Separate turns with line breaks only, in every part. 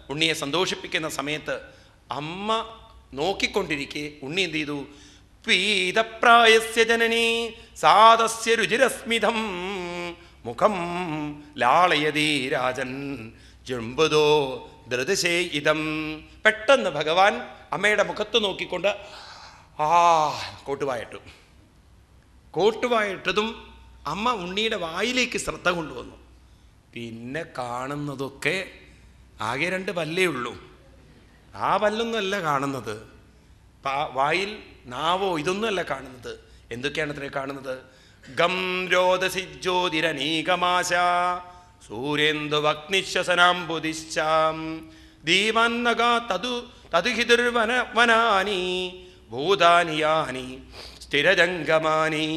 ഉണ്ണിയെ സന്തോഷിപ്പിക്കുന്ന സമയത്ത് അമ്മ നോക്കിക്കൊണ്ടിരിക്കെ ഉണ്ണി എന്ത് ചെയ്തു പീതപ്രായസ്യ ജനനി സാദസ്യ രുചിരസ്മിതം മുഖം ലാളയതീ രാജൻ ജുംബുതോ ധൃതശേ ഇതം പെട്ടെന്ന് ഭഗവാൻ അമ്മയുടെ മുഖത്ത് നോക്കിക്കൊണ്ട് ആ കോട്ടുവായിട്ടു കോട്ടുവായിട്ടതും അമ്മ ഉണ്ണിയുടെ വായിലേക്ക് ശ്രദ്ധ കൊണ്ടുവന്നു പിന്നെ കാണുന്നതൊക്കെ ആകെ രണ്ട് പല്ലേ ഉള്ളൂ ആ പല്ലൊന്നുമല്ല കാണുന്നത് പാ- വായിൽ നാവോ ഇതൊന്നുമല്ല കാണുന്നത് എന്തൊക്കെയാണ് ഇത്രേ കാണുന്നത് ഗം രോദസി ജ്യോതിരനീകമാശ സൂര്യേന്ദു അഗ്നിശ്വസനാംബുദിശ്ചാം ദീപന്നക തതു തതുഹിതുർവന വനാനി ഭൂതാനിയാനി സ്ഥിരജംഗമാനി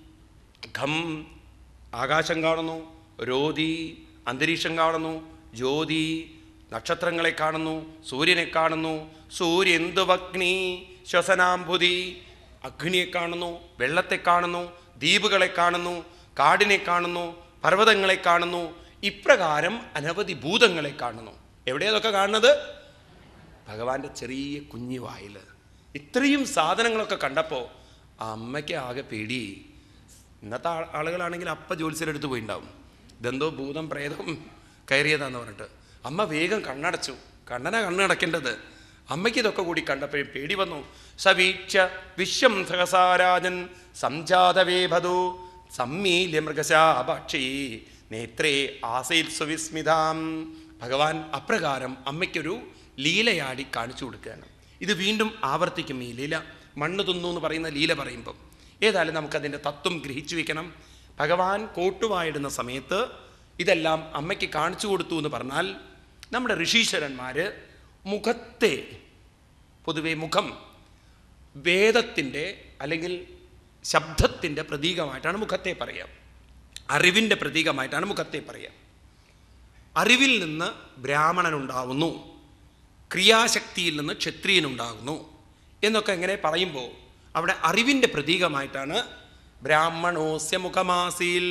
ഖം ആകാശം കാണുന്നു രോതി അന്തരീക്ഷം കാണുന്നു ജ്യോതി നക്ഷത്രങ്ങളെ കാണുന്നു സൂര്യനെ കാണുന്നു സൂര്യന്തുവഗ്നി ശ്വസനാംബുതി അഗ്നിയെ കാണുന്നു വെള്ളത്തെ കാണുന്നു ദ്വീപുകളെ കാണുന്നു കാടിനെ കാണുന്നു പർവ്വതങ്ങളെ കാണുന്നു ഇപ്രകാരം അനവധി ഭൂതങ്ങളെ കാണുന്നു എവിടെയാ അതൊക്കെ കാണുന്നത് ഭഗവാന്റെ ചെറിയ കുഞ്ഞു വായിൽ ഇത്രയും സാധനങ്ങളൊക്കെ കണ്ടപ്പോൾ ആ അമ്മയ്ക്ക് ആകെ പേടി ഇന്നത്തെ ആ- ആളുകളാണെങ്കിൽ അപ്പ ജോത്സ്യരെടുത്ത് പോയിണ്ടാവും ഇതെന്തോ ഭൂതം പ്രേതം കയറിയതാന്ന് പറഞ്ഞിട്ട് അമ്മ വേഗം കണ്ണടച്ചു കണ്ണനാ കണ്ണടക്കേണ്ടത് അമ്മയ്ക്ക് ഇതൊക്കെ കൂടി കണ്ടപ്പോഴും പേടി വന്നു സവീക്ഷ വിശ്വം സഹസാരാജൻ സംജാതവേഭതു സമ്മീല്യ മൃഗശാഭക്ഷി നേത്രേ ആസയിൽ സുവിസ്മിതാം ഭഗവാൻ അപ്രകാരം അമ്മയ്ക്കൊരു ലീലയാടി കാണിച്ചു കൊടുക്കുകയാണ് ഇത് വീണ്ടും ആവർത്തിക്കും ഈ ലീല മണ്ണ് തിന്നു എന്ന് പറയുന്ന ലീല പറയുമ്പം ഏതായാലും നമുക്കതിൻ്റെ തത്വം ഗ്രഹിച്ചു വെക്കണം ഭഗവാൻ കോട്ടുവായിടുന്ന സമയത്ത് ഇതെല്ലാം അമ്മയ്ക്ക് കാണിച്ചു കൊടുത്തു എന്ന് പറഞ്ഞാൽ നമ്മുടെ ഋഷീശ്വരന്മാർ മുഖത്തെ പൊതുവെ മുഖം വേദത്തിൻ്റെ അല്ലെങ്കിൽ ശബ്ദത്തിൻ്റെ പ്രതീകമായിട്ടാണ് മുഖത്തെ പറയുക അറിവിൻ്റെ പ്രതീകമായിട്ടാണ് മുഖത്തെ പറയുക അറിവിൽ നിന്ന് ബ്രാഹ്മണനുണ്ടാവുന്നു ക്രിയാശക്തിയിൽ നിന്ന് ക്ഷത്രിയനുണ്ടാകുന്നു എന്നൊക്കെ എങ്ങനെ പറയുമ്പോൾ അവിടെ അറിവിൻ്റെ പ്രതീകമായിട്ടാണ് ബ്രാഹ്മണോസ്യ മുഖമാസിൽ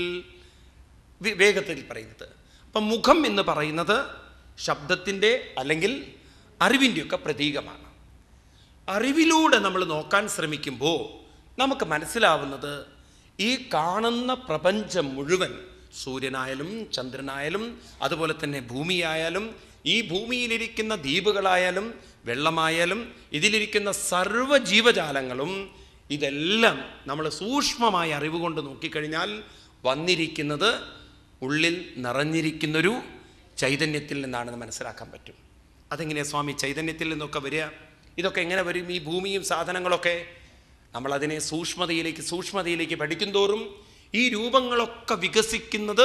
വി- വേഗത്തിൽ പറയുന്നത് അപ്പം മുഖം എന്ന് പറയുന്നത് ശബ്ദത്തിൻ്റെ അല്ലെങ്കിൽ അറിവിൻ്റെയൊക്കെ പ്രതീകമാണ് അറിവിലൂടെ നമ്മൾ നോക്കാൻ ശ്രമിക്കുമ്പോൾ നമുക്ക് മനസ്സിലാവുന്നത് ഈ കാണുന്ന പ്രപഞ്ചം മുഴുവൻ സൂര്യനായാലും ചന്ദ്രനായാലും അതുപോലെ തന്നെ ഭൂമിയായാലും ഈ ഭൂമിയിലിരിക്കുന്ന ദ്വീപുകളായാലും വെള്ളമായാലും ഇതിലിരിക്കുന്ന സർവ്വ ജീവജാലങ്ങളും ഇതെല്ലാം നമ്മൾ സൂക്ഷ്മമായ അറിവ് കൊണ്ട് നോക്കിക്കഴിഞ്ഞാൽ വന്നിരിക്കുന്നത് ഉള്ളിൽ നിറഞ്ഞിരിക്കുന്നൊരു ചൈതന്യത്തിൽ നിന്നാണെന്ന് മനസ്സിലാക്കാൻ പറ്റും അതെങ്ങനെയാണ് സ്വാമി ചൈതന്യത്തിൽ നിന്നൊക്കെ വരിക ഇതൊക്കെ എങ്ങനെ വരും ഈ ഭൂമിയും സാധനങ്ങളൊക്കെ നമ്മളതിനെ സൂക്ഷ്മതയിലേക്ക് സൂക്ഷ്മതയിലേക്ക് പഠിക്കുന്തോറും ഈ രൂപങ്ങളൊക്കെ വികസിക്കുന്നത്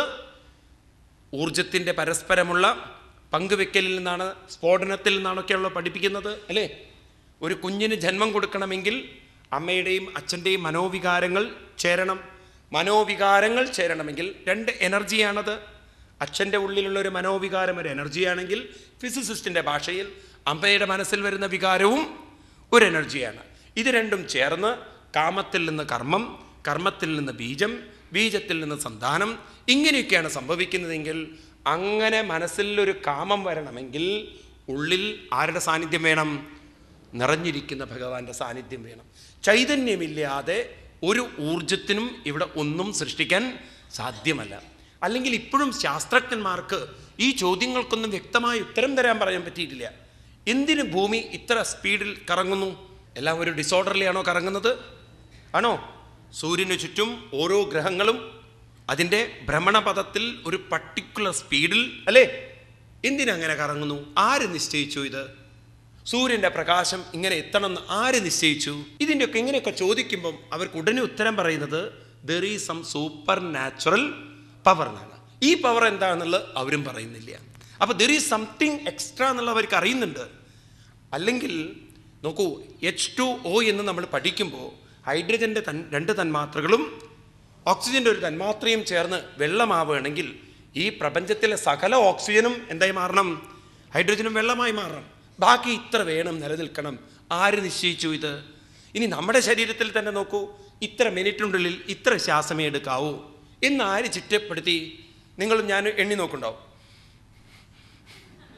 ഊർജത്തിൻ്റെ പരസ്പരമുള്ള പങ്കുവെക്കലിൽ നിന്നാണ് സ്ഫോടനത്തിൽ നിന്നാണൊക്കെയുള്ള പഠിപ്പിക്കുന്നത് അല്ലേ ഒരു കുഞ്ഞിന് ജന്മം കൊടുക്കണമെങ്കിൽ അമ്മയുടെയും അച്ഛൻ്റെയും മനോവികാരങ്ങൾ ചേരണം മനോവികാരങ്ങൾ ചേരണമെങ്കിൽ രണ്ട് എനർജിയാണത് അച്ഛൻ്റെ ഉള്ളിലുള്ള ഒരു മനോവികാരം ഒരു എനർജിയാണെങ്കിൽ ഫിസിസിസ്റ്റിൻ്റെ ഭാഷയിൽ അമ്മയുടെ മനസ്സിൽ വരുന്ന വികാരവും ഒരു എനർജിയാണ് ഇത് രണ്ടും ചേർന്ന് കാമത്തിൽ നിന്ന് കർമ്മം കർമ്മത്തിൽ നിന്ന് ബീജം ബീജത്തിൽ നിന്ന് സന്താനം ഇങ്ങനെയൊക്കെയാണ് സംഭവിക്കുന്നതെങ്കിൽ അങ്ങനെ മനസ്സിൽ ഒരു കാമം വരണമെങ്കിൽ ഉള്ളിൽ ആരുടെ സാന്നിധ്യം വേണം നിറഞ്ഞിരിക്കുന്ന ഭഗവാന്റെ സാന്നിധ്യം വേണം ചൈതന്യമില്ലാതെ ഒരു ഊർജത്തിനും ഇവിടെ ഒന്നും സൃഷ്ടിക്കാൻ സാധ്യമല്ല അല്ലെങ്കിൽ ഇപ്പോഴും ശാസ്ത്രജ്ഞന്മാർക്ക് ഈ ചോദ്യങ്ങൾക്കൊന്നും വ്യക്തമായ ഉത്തരം തരാൻ പറയാൻ പറ്റിയിട്ടില്ല എന്തിന് ഭൂമി ഇത്ര സ്പീഡിൽ കറങ്ങുന്നു എല്ലാം ഒരു ഡിസോർഡറിലാണോ കറങ്ങുന്നത് ആണോ സൂര്യന് ചുറ്റും ഓരോ ഗ്രഹങ്ങളും അതിൻ്റെ ഭ്രമണപഥത്തിൽ ഒരു പർട്ടിക്കുലർ സ്പീഡിൽ അല്ലേ എന്തിനങ്ങനെ കറങ്ങുന്നു ആര് നിശ്ചയിച്ചു ഇത് സൂര്യൻ്റെ പ്രകാശം ഇങ്ങനെ എത്തണമെന്ന് ആര് നിശ്ചയിച്ചു ഇതിൻ്റെയൊക്കെ ഇങ്ങനെയൊക്കെ ചോദിക്കുമ്പം അവർക്ക് ഉടനെ ഉത്തരം പറയുന്നത് there is some supernatural power എന്നാണ് ഈ പവർ എന്താണെന്നുള്ളത് അവരും പറയുന്നില്ല അപ്പോൾ ദർ ഈസ് സംതിങ് എക്സ്ട്രാ എന്നുള്ളത് അവർക്ക് അറിയുന്നുണ്ട് അല്ലെങ്കിൽ നോക്കൂ എച്ച് ടു ഒ എന്ന് നമ്മൾ പഠിക്കുമ്പോൾ ഹൈഡ്രജൻ്റെ തൻ രണ്ട് തന്മാത്രകളും ഓക്സിജൻ്റെ ഒരു തന്മാത്രയും ചേർന്ന് വെള്ളമാവുകയാണെങ്കിൽ ഈ പ്രപഞ്ചത്തിലെ സകല ഓക്സിജനും എന്തായി മാറണം ഹൈഡ്രജനും വെള്ളമായി മാറണം ബാക്കി ഇത്ര വേണം നിലനിൽക്കണം ആര് നിശ്ചയിച്ചു ഇത് ഇനി നമ്മുടെ ശരീരത്തിൽ തന്നെ നോക്കൂ ഇത്ര മിനിറ്റിനുള്ളിൽ ഇത്ര ശ്വാസമേ എടുക്കാവൂ എന്ന് ആര് ചിറ്റപ്പെടുത്തി നിങ്ങളും ഞാൻ എണ്ണി നോക്കുണ്ടാവും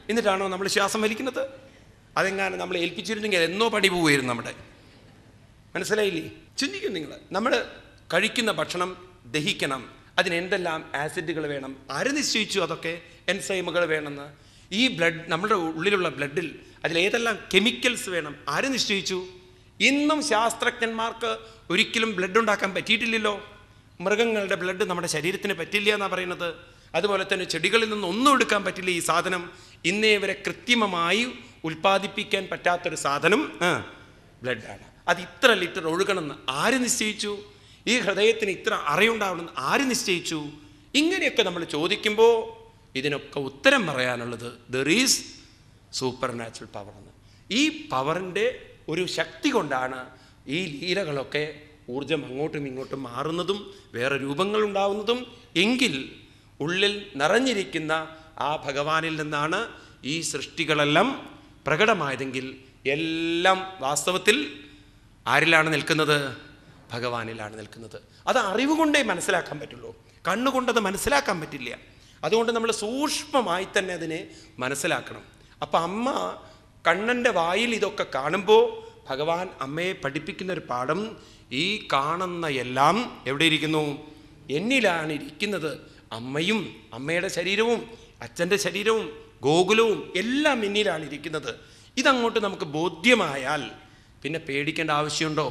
എന്നിട്ടാണോ നമ്മൾ ശ്വാസം വലിക്കുന്നത് അതെങ്ങാനും നമ്മൾ ഏൽപ്പിച്ചിരുന്നെങ്കിൽ എന്നോ പണി പോവുമായിരുന്നു നമ്മുടെ മനസ്സിലായില്ലേ ചിന്തിക്കും നിങ്ങൾ നമ്മൾ കഴിക്കുന്ന ഭക്ഷണം ദഹിക്കണം അതിന് എന്തെല്ലാം ആസിഡുകൾ വേണം ആര് നിശ്ചയിച്ചു അതൊക്കെ എൻസൈമുകൾ വേണമെന്ന് ഈ ബ്ലഡ് നമ്മുടെ ഉള്ളിലുള്ള ബ്ലഡിൽ അതിലേതെല്ലാം കെമിക്കൽസ് വേണം ആര് നിശ്ചയിച്ചു ഇന്നും ശാസ്ത്രജ്ഞന്മാർക്ക് ഒരിക്കലും ബ്ലഡ് ഉണ്ടാക്കാൻ പറ്റിയിട്ടില്ലല്ലോ മൃഗങ്ങളുടെ ബ്ലഡ് നമ്മുടെ ശരീരത്തിന് പറ്റില്ല എന്നാണ് പറയുന്നത് അതുപോലെ തന്നെ ചെടികളിൽ നിന്ന് ഒന്നും എടുക്കാൻ പറ്റില്ല ഈ സാധനം ഇന്നേ വരെ കൃത്രിമമായി ഉൽപ്പാദിപ്പിക്കാൻ പറ്റാത്തൊരു സാധനം ആ, ബ്ലഡാണ് അത് ഇത്ര ലിറ്റർ ഒഴുകണമെന്ന് ആര് നിശ്ചയിച്ചു ഈ ഹൃദയത്തിന് ഇത്ര അറിയുണ്ടാവണമെന്ന് ആര് നിശ്ചയിച്ചു ഇങ്ങനെയൊക്കെ നമ്മൾ ചോദിക്കുമ്പോൾ ഇതിനൊക്കെ ഉത്തരം പറയാനുള്ളത് there is supernatural power എന്ന് ഈ പവറിൻ്റെ ഒരു ശക്തി കൊണ്ടാണ് ഈ ലീലകളൊക്കെ ഊർജം അങ്ങോട്ടും ഇങ്ങോട്ടും മാറുന്നതും വേറെ രൂപങ്ങളുണ്ടാവുന്നതും എങ്കിൽ ഉള്ളിൽ നിറഞ്ഞിരിക്കുന്ന ആ ഭഗവാനിൽ നിന്നാണ് ഈ സൃഷ്ടികളെല്ലാം പ്രകടമായതെങ്കിൽ എല്ലാം വാസ്തവത്തിൽ ആരിലാണ് നിൽക്കുന്നത് ഭഗവാനിലാണ് നിൽക്കുന്നത് അത് അറിവ് കൊണ്ടേ മനസ്സിലാക്കാൻ പറ്റുള്ളൂ കണ്ണുകൊണ്ടത് മനസ്സിലാക്കാൻ പറ്റില്ല അതുകൊണ്ട് നമ്മൾ സൂക്ഷ്മമായി തന്നെ അതിനെ മനസ്സിലാക്കണം അപ്പം അമ്മ കണ്ണൻ്റെ വായിൽ ഇതൊക്കെ കാണുമ്പോൾ ഭഗവാൻ അമ്മയെ പഠിപ്പിക്കുന്ന ഒരു പാഠം ഈ കാണുന്ന എല്ലാം എവിടെ ഇരിക്കുന്നു എന്നിലാണ് ഇരിക്കുന്നത് അമ്മയും അമ്മയുടെ ശരീരവും അച്ഛൻ്റെ ശരീരവും ഗോകുലവും എല്ലാം എന്നിലാണ് ഇരിക്കുന്നത് ഇതങ്ങോട്ട് നമുക്ക് ബോധ്യമായാൽ പിന്നെ പേടിക്കേണ്ട ആവശ്യമുണ്ടോ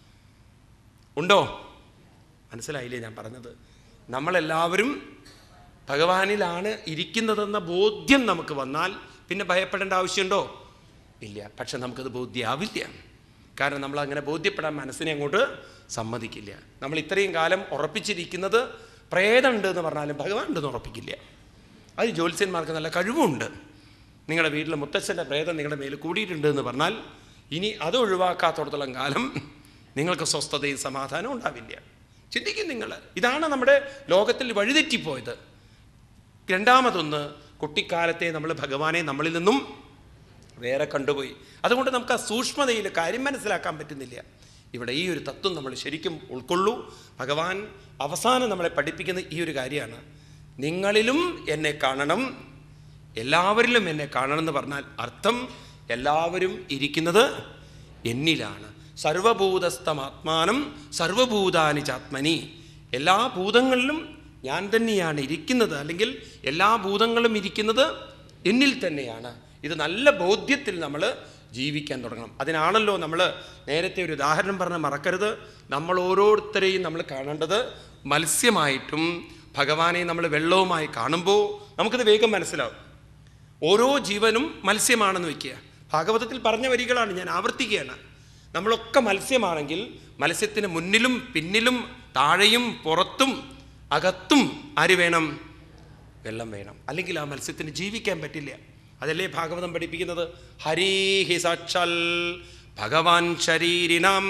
ഉണ്ടോ മനസ്സിലായില്ലേ ഞാൻ പറഞ്ഞത് നമ്മളെല്ലാവരും ഭഗവാനിലാണ് ഇരിക്കുന്നതെന്ന ബോധ്യം നമുക്ക് വന്നാൽ പിന്നെ ഭയപ്പെടേണ്ട ആവശ്യമുണ്ടോ ഇല്ല പക്ഷെ നമുക്കത് ബോധ്യമാവില്ല കാരണം നമ്മൾ അങ്ങനെ ബോധ്യപ്പെടാൻ മനസ്സിനെ അങ്ങോട്ട് സമ്മതിക്കില്ല നമ്മൾ ഇത്രയും കാലം ഉറപ്പിച്ചിരിക്കുന്നത് പ്രേതമുണ്ട് എന്ന് പറഞ്ഞാലും ഭഗവാൻ ഉണ്ടെന്ന് ഉറപ്പിക്കില്ല അത് ജ്യോത്സ്യന്മാർക്ക് നല്ല കഴിവുണ്ട് നിങ്ങളുടെ വീട്ടിലെ മുത്തച്ഛൻ്റെ പ്രേതം നിങ്ങളുടെ മേൽ കൂടിയിട്ടുണ്ട് എന്ന് പറഞ്ഞാൽ ഇനി അത് ഒഴിവാക്കാത്തോടത്തോളം കാലം നിങ്ങൾക്ക് സ്വസ്ഥതയും സമാധാനവും ഉണ്ടാവില്ല ചിന്തിക്കും നിങ്ങൾ ഇതാണ് നമ്മുടെ ലോകത്തിൽ വഴിതെറ്റിപ്പോയത് രണ്ടാമതൊന്ന് കുട്ടിക്കാലത്തെ നമ്മൾ ഭഗവാനെ നമ്മളിൽ നിന്നും വേറെ കണ്ടുപോയി അതുകൊണ്ട് നമുക്ക് ആ സൂക്ഷ്മതയിൽ കാര്യം മനസ്സിലാക്കാൻ പറ്റുന്നില്ല ഇവിടെ ഈ ഒരു തത്വം നമ്മൾ ശരിക്കും ഉൾക്കൊള്ളൂ ഭഗവാൻ അവസാനം നമ്മളെ പഠിപ്പിക്കുന്ന ഈ ഒരു കാര്യമാണ് നിങ്ങളിലും എന്നെ കാണണം എല്ലാവരിലും എന്നെ കാണണം എന്ന് പറഞ്ഞാൽ അർത്ഥം എല്ലാവരും ഇരിക്കുന്നത് എന്നിലാണ് സർവഭൂതസ്ഥമാത്മാനം സർവഭൂതാനി ചാത്മനി എല്ലാ ഭൂതങ്ങളിലും ഞാൻ തന്നെയാണ് ഇരിക്കുന്നത് അല്ലെങ്കിൽ എല്ലാ ഭൂതങ്ങളും ഇരിക്കുന്നത് എന്നിൽ തന്നെയാണ് ഇത് നല്ല ബോധ്യത്തിൽ നമ്മൾ ജീവിക്കാൻ തുടങ്ങണം അതിനാണല്ലോ നമ്മൾ നേരത്തെ ഒരു ഉദാഹരണം പറഞ്ഞ് മറക്കരുത് നമ്മൾ ഓരോരുത്തരെയും നമ്മൾ കാണേണ്ടത് മത്സ്യമായിട്ടും ഭഗവാനെ നമ്മൾ വെള്ളവുമായി കാണുമ്പോൾ നമുക്കത് വേഗം മനസ്സിലാവും ഓരോ ജീവനും മത്സ്യമാണെന്ന് വയ്ക്കുക ഭാഗവതത്തിൽ പറഞ്ഞ വരികളാണ് ഞാൻ ആവർത്തിക്കുകയാണ് നമ്മളൊക്കെ മത്സ്യമാണെങ്കിൽ മത്സ്യത്തിന് മുന്നിലും പിന്നിലും താഴെയും പുറത്തും അകത്തും ആര് വേണം വെള്ളം വേണം അല്ലെങ്കിൽ ആ മത്സ്യത്തിന് ജീവിക്കാൻ പറ്റില്ല അതല്ലേ ഭാഗവതം പഠിപ്പിക്കുന്നത് ഹരീഹി സാക്ഷാൽ ഭഗവാൻ ശരീരിനാം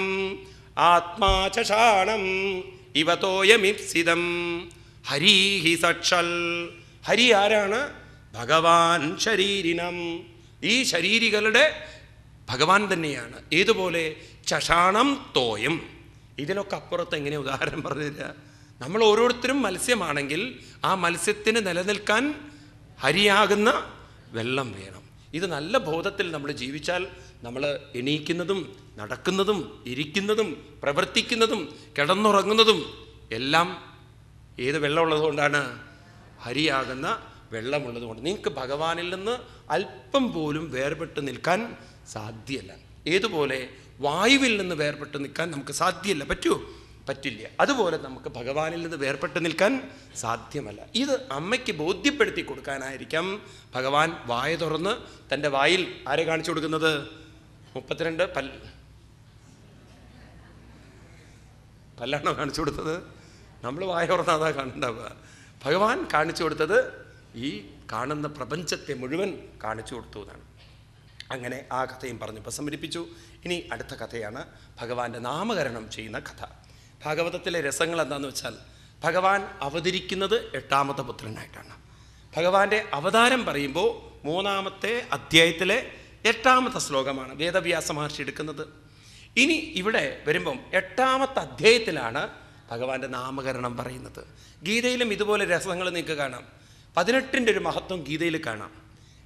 ആത്മാ ചഷാണം ഇവതോയമിപ്സിതം ഹരീഹി സാക്ഷാൽ ഹരി ആരാണ് ഭഗവാൻ ശരീരിനം ഈ ശരീരികളുടെ ഭഗവാൻ തന്നെയാണ് ഏതുപോലെ ചഷാണം തോയം ഇതിനൊക്കെ അപ്പുറത്ത് എങ്ങനെ ഉദാഹരണം പറഞ്ഞു തരിക നമ്മൾ ഓരോരുത്തരും മത്സ്യമാണെങ്കിൽ ആ മത്സ്യത്തിന് നിലനിൽക്കാൻ ഹരിയാകുന്ന വെള്ളം വേണം ഇത് നല്ല ബോധത്തിൽ നമ്മൾ ജീവിച്ചാൽ നമ്മൾ എണീക്കുന്നതും നടക്കുന്നതും ഇരിക്കുന്നതും പ്രവർത്തിക്കുന്നതും കിടന്നുറങ്ങുന്നതും എല്ലാം ഏത് വെള്ളമുള്ളത് കൊണ്ടാണ് ഹരിയാകുന്ന വെള്ളമുള്ളത് കൊണ്ട് നിങ്ങൾക്ക് ഭഗവാനിൽ നിന്ന് അല്പം പോലും വേർപെട്ട് നിൽക്കാൻ സാധ്യമല്ല ഏതുപോലെ വായുവിൽ നിന്ന് വേർപെട്ട് നിൽക്കാൻ നമുക്ക് സാധ്യമല്ല പറ്റുമോ പറ്റില്ല അതുപോലെ നമുക്ക് ഭഗവാനിൽ നിന്ന് വേർപെട്ട് നിൽക്കാൻ സാധ്യമല്ല ഇത് അമ്മയ്ക്ക് ബോധ്യപ്പെടുത്തി കൊടുക്കാനായിരിക്കാം ഭഗവാൻ വായ തുറന്ന് തൻ്റെ വായിൽ ആരെ കാണിച്ചു കൊടുക്കുന്നത് മുപ്പത്തിരണ്ട് പൽ പല്ലാണോ കാണിച്ചു കൊടുത്തത് നമ്മൾ വായ തുറന്ന് അതാ കാണുന്നുണ്ടാവുക ഭഗവാൻ കാണിച്ചു കൊടുത്തത് ഈ കാണുന്ന പ്രപഞ്ചത്തെ മുഴുവൻ കാണിച്ചു കൊടുത്തു എന്നാണ് അങ്ങനെ ആ കഥയും പറഞ്ഞ് ഉപസമരിപ്പിച്ചു ഇനി അടുത്ത കഥയാണ് ഭഗവാന്റെ നാമകരണം ചെയ്യുന്ന കഥ ഭാഗവതത്തിലെ രസങ്ങൾ എന്താണെന്ന് വെച്ചാൽ ഭഗവാൻ അവതരിക്കുന്നത് എട്ടാമത്തെ പുത്രനായിട്ടാണ് ഭഗവാന്റെ അവതാരം പറയുമ്പോൾ മൂന്നാമത്തെ അധ്യായത്തിലെ എട്ടാമത്തെ ശ്ലോകമാണ് വേദവ്യാസ മഹർഷി എടുക്കുന്നത് ഇനി ഇവിടെ വരുമ്പം എട്ടാമത്തെ അധ്യായത്തിലാണ് ഭഗവാന്റെ നാമകരണം പറയുന്നത് ഗീതയിലും ഇതുപോലെ രസങ്ങൾ നിങ്ങൾക്ക് കാണാം പതിനെട്ടിൻ്റെ ഒരു മഹത്വം ഗീതയിൽ കാണാം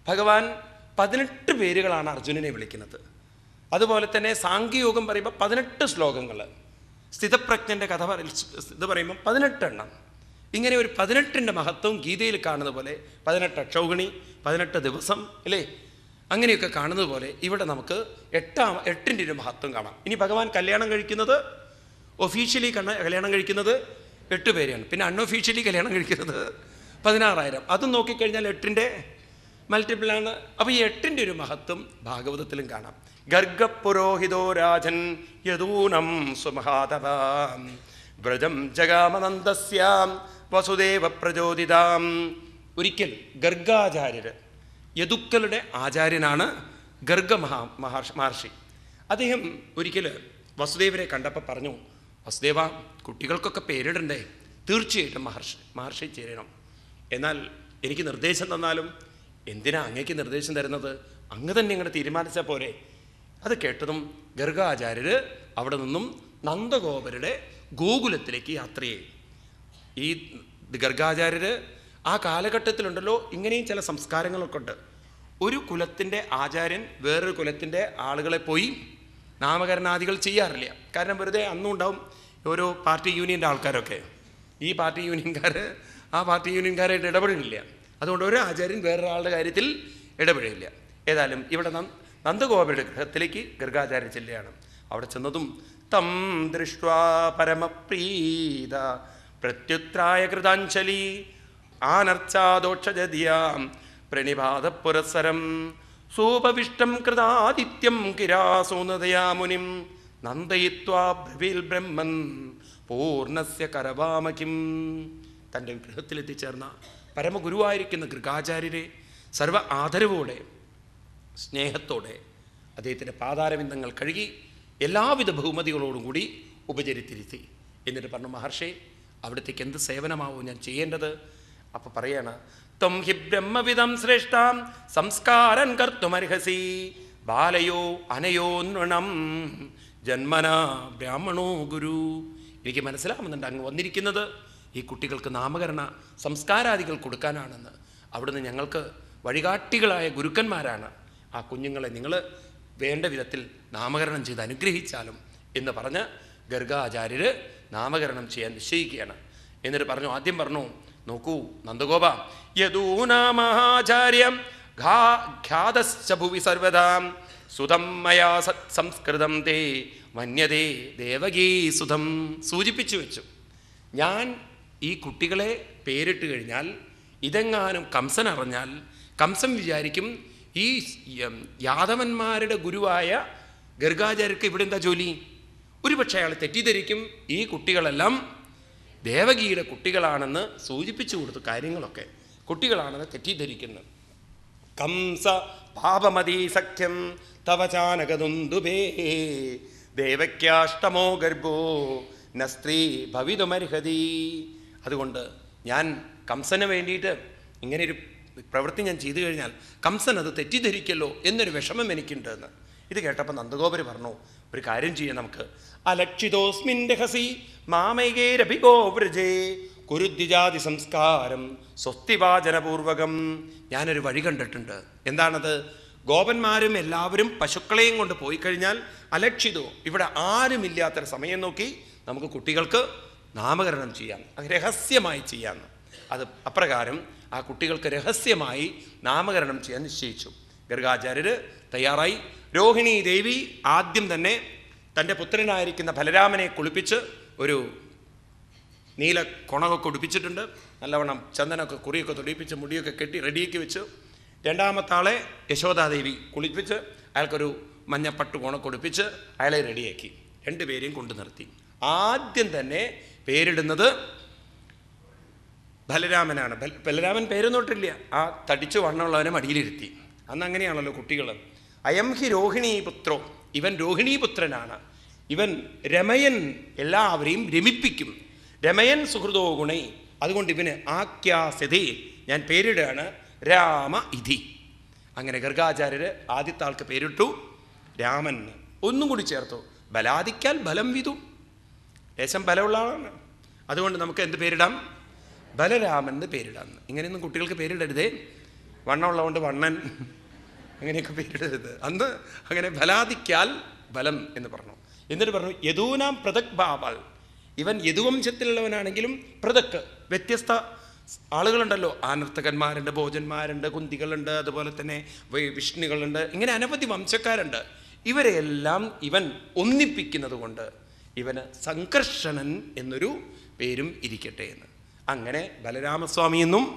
ഭഗവാൻ പതിനെട്ട് പേരുകളാണ് അർജുനനെ വിളിക്കുന്നത് അതുപോലെ തന്നെ സാങ്കേയോഗം പറയുമ്പോൾ പതിനെട്ട് ശ്ലോകങ്ങൾ സ്ഥിതപ്രജ്ഞൻ്റെ കഥ പറ ഇത് പറയുമ്പോൾ പതിനെട്ടെണ്ണം ഇങ്ങനെ ഒരു പതിനെട്ടിൻ്റെ മഹത്വം ഗീതയിൽ കാണുന്ന പോലെ പതിനെട്ട് അക്ഷൗഗണി പതിനെട്ട് ദിവസം അല്ലേ അങ്ങനെയൊക്കെ കാണുന്നത് പോലെ ഇവിടെ നമുക്ക് എട്ടാം എട്ടിൻ്റെ ഒരു മഹത്വം കാണാം ഇനി ഭഗവാൻ കല്യാണം കഴിക്കുന്നത് ഒഫീഷ്യലി കണ്ണ കല്യാണം കഴിക്കുന്നത് എട്ട് പേരെയാണ് പിന്നെ അൺഒഫീഷ്യലി കല്യാണം കഴിക്കുന്നത് പതിനാറായിരം അതും നോക്കിക്കഴിഞ്ഞാൽ എട്ടിൻ്റെ മൾട്ടിപ്പിളാണ് അപ്പോൾ ഈ എട്ടിൻ്റെ ഒരു മഹത്വം ഭാഗവതത്തിലും കാണാം ഗർഗപുരോഹിതോ രാജൻ യദൂനം സുമഹാതപാം വ്രജം ജഗാമനന്ദസ്യാം വസുദേവ പ്രചോദിതാം ഒരിക്കൽ ഗർഗാചാര്യർ യദുക്കളുടെ ആചാര്യനാണ് ഗർഗ മഹാ മഹർഷി മഹർഷി അദ്ദേഹം ഒരിക്കൽ വസുദേവരെ കണ്ടപ്പോൾ പറഞ്ഞു വസുദേവ കുട്ടികൾക്കൊക്കെ പേരിടണ്ടേ തീർച്ചയായിട്ടും മഹർഷി മഹർഷി ചേരണം എന്നാൽ എനിക്ക് നിർദ്ദേശം തന്നാലും എന്തിനാ അങ്ങേക്ക് നിർദ്ദേശം തരുന്നത് അങ്ങ് തന്നെ ഇങ്ങനെ തീരുമാനിച്ചാൽ പോരെ അത് കേട്ടതും ഗർഗാചാര്യർ അവിടെ നിന്നും നന്ദഗോപരുടെ ഗോകുലത്തിലേക്ക് യാത്ര ചെയ്യും ഈ ഗർഗാചാര്യർ ആ കാലഘട്ടത്തിലുണ്ടല്ലോ ഇങ്ങനെയും ചില സംസ്കാരങ്ങളൊക്കെ ഉണ്ട് ഒരു കുലത്തിൻ്റെ ആചാര്യൻ വേറൊരു കുലത്തിൻ്റെ ആളുകളെ പോയി നാമകരണാദികൾ ചെയ്യാറില്ല കാരണം വെറുതെ അന്നും ഉണ്ടാവും ഓരോ പാർട്ടി യൂണിയൻ്റെ ആൾക്കാരൊക്കെ ഈ പാർട്ടി യൂണിയൻകാർ ആ പാർട്ടി യൂണിയൻകാരായിട്ട് ഇടപെടുന്നില്ല അതുകൊണ്ട് ഒരു ആചാര്യൻ വേറൊരാളുടെ കാര്യത്തിൽ ഇടപെടില്ല ഏതായാലും ഇവിടെ നന്ദ നന്ദഗോപയുടെ ഗൃഹത്തിലേക്ക് ഗർഗാചാര്യ ചെല്ലുകയാണ് അവിടെ ചെന്നതും തം ദൃഷ്ട്വാ പരമപ്രീത പ്രത്യുത്രായ കൃതാഞ്ജലി ആനർച്ചാദോക്ഷജതിയാം പ്രണിപാത പുരസ്സരം സൂപവിഷ്ടം കൃതാദിത്യം കിരാസോനതയാ മുനിം നന്ദയിത്വാ ബ്രവീൽ ബ്രഹ്മൻ പൂർണ്ണസ്യ കരവാമകിം തൻ്റെ ഗൃഹത്തിലെത്തിച്ചേർന്ന പരമഗുരുവായിരിക്കുന്ന ഗൃഹാചാര്യരെ സർവ ആദരവോടെ സ്നേഹത്തോടെ അദ്ദേഹത്തിൻ്റെ പാതാരവിന്ദങ്ങൾ കഴുകി എല്ലാവിധ ബഹുമതികളോടും കൂടി ഉപചരിത്തിരുത്തി എന്നിട്ട് പറഞ്ഞു മഹർഷി അവിടത്തേക്ക് എന്ത് സേവനമാവും ഞാൻ ചെയ്യേണ്ടത് അപ്പം പറയാണ് ത്വം ഹി ബ്രഹ്മവിധം ശ്രേഷ്ഠാം സംസ്കാരൻ കർത്തുമർഹസി ബാലയോ അനയോ നൃണം ജന്മന ബ്രാഹ്മണോ ഗുരു എനിക്ക് മനസ്സിലാവുന്നുണ്ട് അങ്ങ് വന്നിരിക്കുന്നത് ഈ കുട്ടികൾക്ക് നാമകരണ സംസ്കാരാദികൾ കൊടുക്കാനാണെന്ന് അവിടുന്ന് ഞങ്ങൾക്ക് വഴികാട്ടികളായ ഗുരുക്കന്മാരാണ് ആ കുഞ്ഞുങ്ങളെ നിങ്ങൾ വേണ്ട വിധത്തിൽ നാമകരണം ചെയ്ത് അനുഗ്രഹിച്ചാലും എന്ന് പറഞ്ഞ് ഗർഗാചാര്യർ നാമകരണം ചെയ്യാൻ നിശ്ചയിക്കുകയാണ് എന്നിട്ട് പറഞ്ഞു ആദ്യം പറഞ്ഞു നോക്കൂ നന്ദഗോപ യദൂനാമഹാചാര്യം ഖ്യാതശ്ച ഭുവി സർവതാം സുതം മയാ സത് സംസ്കൃതം തേ മന്യതേ ദേവകീ സുതം സൂചിപ്പിച്ചു വെച്ചു ഞാൻ ഈ കുട്ടികളെ പേരിട്ട് കഴിഞ്ഞാൽ ഇതെങ്ങാനും കംസൻ അറിഞ്ഞാൽ കംസൻ വിചാരിക്കും ഈ യം, യാദവന്മാരുടെ ഗുരുവായ ഗർഗാചാര്യർക്ക് ഇവിടെ എന്താ ജോലി ഒരുപക്ഷെ അയാൾ തെറ്റിദ്ധരിക്കും ഈ കുട്ടികളെല്ലാം ദേവകിയുടെ കുട്ടികളാണെന്ന് സൂചിപ്പിച്ചു കൊടുത്തു കാര്യങ്ങളൊക്കെ കുട്ടികളാണെന്ന് തെറ്റിദ്ധരിക്കുന്നു കംസ പാപമതീ സഖ്യം തവ ചാനകദുന്ദുഭേ ദേവക്യാഷ്ടമോ ഗർഭോ ന സ്ത്രീ ഭവിതുമർഹതി അതുകൊണ്ട് ഞാൻ കംസന് വേണ്ടിയിട്ട് ഇങ്ങനെ ഒരു പ്രവൃത്തി ഞാൻ ചെയ്തു കഴിഞ്ഞാൽ കംസൻ അത് തെറ്റിദ്ധരിക്കല്ലോ എന്നൊരു വിഷമം എനിക്കുണ്ട് എന്ന് ഇത് കേട്ടപ്പോൾ നന്ദഗോപര് പറഞ്ഞു ഒരു കാര്യം ചെയ്യാം നമുക്ക് അലക്ഷിതോസ്മിൻ രഹസി മാമൈകേരഭിഗോ വ്രജേ കുരുദ്വിജാതി സംസ്കാരം സ്വസ്തിവാചനപൂർവകം ഞാനൊരു വഴി കണ്ടിട്ടുണ്ട് എന്താണത് ഗോപന്മാരും എല്ലാവരും പശുക്കളെയും കൊണ്ട് പോയി കഴിഞ്ഞാൽ അലക്ഷിതോ ഇവിടെ ആരുമില്ലാത്തൊരു സമയം നോക്കി നമുക്ക് കുട്ടികൾക്ക് നാമകരണം ചെയ്യാം അത് രഹസ്യമായി ചെയ്യാം അത് അപ്രകാരം ആ കുട്ടികൾക്ക് രഹസ്യമായി നാമകരണം ചെയ്യാൻ നിശ്ചയിച്ചു ഗർഗാചാര്യർ തയ്യാറായി രോഹിണി ദേവി ആദ്യം തന്നെ തൻ്റെ പുത്രനായിരിക്കുന്ന ബലരാമനെ കുളിപ്പിച്ച് ഒരു നീല കുണകൊക്കെ ഉടുപ്പിച്ചിട്ടുണ്ട് നല്ലവണ്ണം ചന്ദനമൊക്കെ കുറിയൊക്കെ തൊടിപ്പിച്ച് മുടിയൊക്കെ കെട്ടി റെഡിയാക്കി വെച്ചു രണ്ടാമത്തെ ആളെ യശോദാദേവി കുളിപ്പിച്ച് അയാൾക്കൊരു മഞ്ഞപ്പട്ട് കുണക്ക് ഉടുപ്പിച്ച് അയാളെ റെഡിയാക്കി രണ്ടുപേരെയും കൊണ്ടു നിർത്തി ആദ്യം തന്നെ പേരിടുന്നത് ബലരാമനാണ് ബല- ബലരാമൻ പേരൊന്നോട്ടില്ല ആ തടിച്ചു വണ്ണമുള്ളവനെ മടിയിലിരുത്തി അന്ന് അങ്ങനെയാണല്ലോ കുട്ടികൾ അയം ഹി രോഹിണീ പുത്രോ ഇവൻ രോഹിണീ പുത്രനാണ് ഇവൻ രമയൻ എല്ലാവരെയും രമിപ്പിക്കും രമയൻ സുഹൃതോ ഗുണൈ അതുകൊണ്ട് ഇവന് ആഖ്യാസിതി ഞാൻ പേരിടുകയാണ് രാമ ഇതി അങ്ങനെ ഗർഗാചാര്യർ ആദ്യത്തെ ആൾക്ക് പേരിട്ടു രാമൻ ഒന്നും കൂടി ചേർത്തു ബലാദിക്കാൽ ബലം വിതു ലേശം ബലമുള്ള ആളാണ് അതുകൊണ്ട് നമുക്ക് എന്ത് പേരിടാം ബലരാമൻ എന്ന് പേരിടാം ഇങ്ങനെയൊന്നും കുട്ടികൾക്ക് പേരിടരുതേ വണ്ണമുള്ളതുകൊണ്ട് വണ്ണൻ അങ്ങനെയൊക്കെ പേരിടരുത് അന്ന് അങ്ങനെ ബലാദിക്കാൽ ബലം എന്ന് പറഞ്ഞു എന്നിട്ട് പറഞ്ഞു യദൂനാം പൃഥക് ഭാവാൽ ഇവൻ യദുവംശത്തിലുള്ളവനാണെങ്കിലും പൃഥക് വ്യത്യസ്ത ആളുകളുണ്ടല്ലോ ആനർത്തകന്മാരുണ്ട് ഭോജന്മാരുണ്ട് കുന്തികളുണ്ട് അതുപോലെ തന്നെ വി- വിഷ്ണുകളുണ്ട് ഇങ്ങനെ അനവധി വംശക്കാരുണ്ട് ഇവരെയെല്ലാം ഇവൻ ഒന്നിപ്പിക്കുന്നത് കൊണ്ട് ഇവന് സംകർഷണൻ എന്നൊരു പേരും ഇരിക്കട്ടെ എന്ന് അങ്ങനെ ബലരാമസ്വാമി എന്നും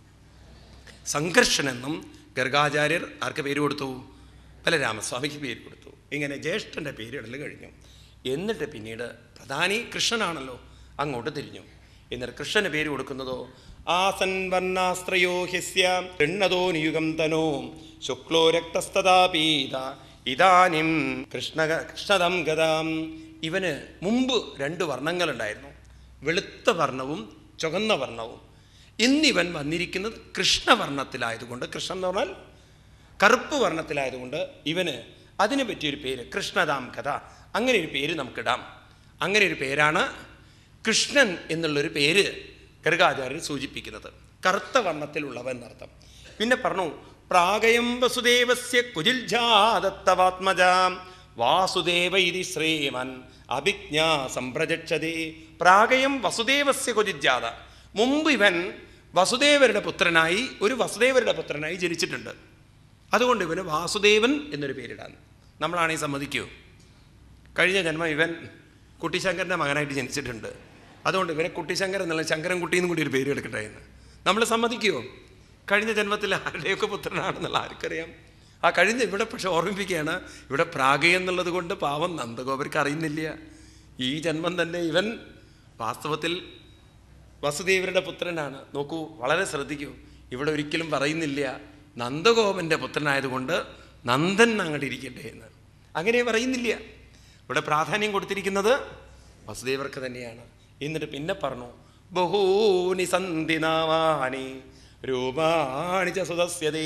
സംഘർഷൻ എന്നും ഗർഗാചാര്യർ ആർക്ക് പേര് കൊടുത്തു ബലരാമസ്വാമിക്ക് പേര് കൊടുത്തു ഇങ്ങനെ ജ്യേഷ്ഠൻ്റെ പേരിടൽ കഴിഞ്ഞു എന്നിട്ട് പിന്നീട് പ്രധാനി കൃഷ്ണനാണല്ലോ അങ്ങോട്ട് തിരിഞ്ഞു എന്നിട്ട് കൃഷ്ണന് പേര് കൊടുക്കുന്നതോ ആസൻ വർണ്ണാസ്ത്രയോ ഹ്യസ്യ എണ്ണതോ നിയുഗം തനോ ശുക്ലോ രക്തസ്തദാ പീത ഇതാനിം കൃഷ്ണ കൃഷ്ണതം ഗതാം ഇവന് മുമ്പ് രണ്ട് വർണ്ണങ്ങളുണ്ടായിരുന്നു വെളുത്ത വർണ്ണവും ചുവന്ന വർണ്ണവും ഇന്നിവൻ വന്നിരിക്കുന്നത് കൃഷ്ണവർണ്ണത്തിലായതുകൊണ്ട് കൃഷ്ണൻ എന്ന് പറഞ്ഞാൽ കറുപ്പ് വർണ്ണത്തിലായതുകൊണ്ട് ഇവന് അതിന് പറ്റിയൊരു പേര് കൃഷ്ണദാം കഥ അങ്ങനെ ഒരു പേര് നമുക്കിടാം അങ്ങനെ ഒരു പേരാണ് കൃഷ്ണൻ എന്നുള്ളൊരു പേര് ഗർഗാചാര്യർ സൂചിപ്പിക്കുന്നത് കറുത്ത വർണ്ണത്തിലുള്ളവൻ എന്നർത്ഥം പിന്നെ പറഞ്ഞു പ്രാഗയം വസുദേവസ്യ കുജിൽജാതത്തവാത്മജാം വാസുദേവ ഇതി ശ്രീമൻ അഭിജ്ഞാ സംപ്രജക്ഷതേ പ്രാഗയം വസുദേവസ്യ കുജിജാത മുമ്പ് ഇവൻ വസുദേവരുടെ പുത്രനായി ഒരു വസുദേവരുടെ പുത്രനായി ജനിച്ചിട്ടുണ്ട് അതുകൊണ്ട് ഇവന് വാസുദേവൻ എന്നൊരു പേരിടാൻ നമ്മളാണെങ്കിൽ സമ്മതിക്കൂ കഴിഞ്ഞ ജന്മം ഇവൻ കുട്ടിശങ്കരൻ്റെ മകനായിട്ട് ജനിച്ചിട്ടുണ്ട് അതുകൊണ്ട് ഇവനെ കുട്ടിശങ്കരൻ എന്നുള്ള ശങ്കരൻ കുട്ടിയെന്നും കൂടി ഒരു പേര് എടുക്കട്ടെ എന്ന് നമ്മൾ സമ്മതിക്കുമോ കഴിഞ്ഞ ജന്മത്തിൽ ആരുടെയൊക്കെ പുത്രനാണെന്നുള്ള ആർക്കറിയാം ആ കഴിഞ്ഞ ഇവിടെ പക്ഷെ ഓർമ്മിപ്പിക്കുകയാണ് ഇവിടെ പ്രാഗ എന്നുള്ളത് കൊണ്ട് പാവം നന്ദഗോപർക്ക് അറിയുന്നില്ല ഈ ജന്മം തന്നെ ഇവൻ വാസ്തവത്തിൽ വസുദേവരുടെ പുത്രനാണ് നോക്കൂ വളരെ ശ്രദ്ധിക്കൂ ഇവിടെ ഒരിക്കലും പറയുന്നില്ല നന്ദഗോപൻ്റെ പുത്രനായതുകൊണ്ട് നന്ദൻ അങ്ങോട്ട് ഇരിക്കട്ടെ എന്ന് അങ്ങനെ പറയുന്നില്ല ഇവിടെ പ്രാധാന്യം കൊടുത്തിരിക്കുന്നത് വസുദേവർക്ക് തന്നെയാണ് എന്നിട്ട് പിന്നെ പറഞ്ഞു ബഹൂനി സന്ധി നാമാനി രൂപാണി ച സുതസ്യതേ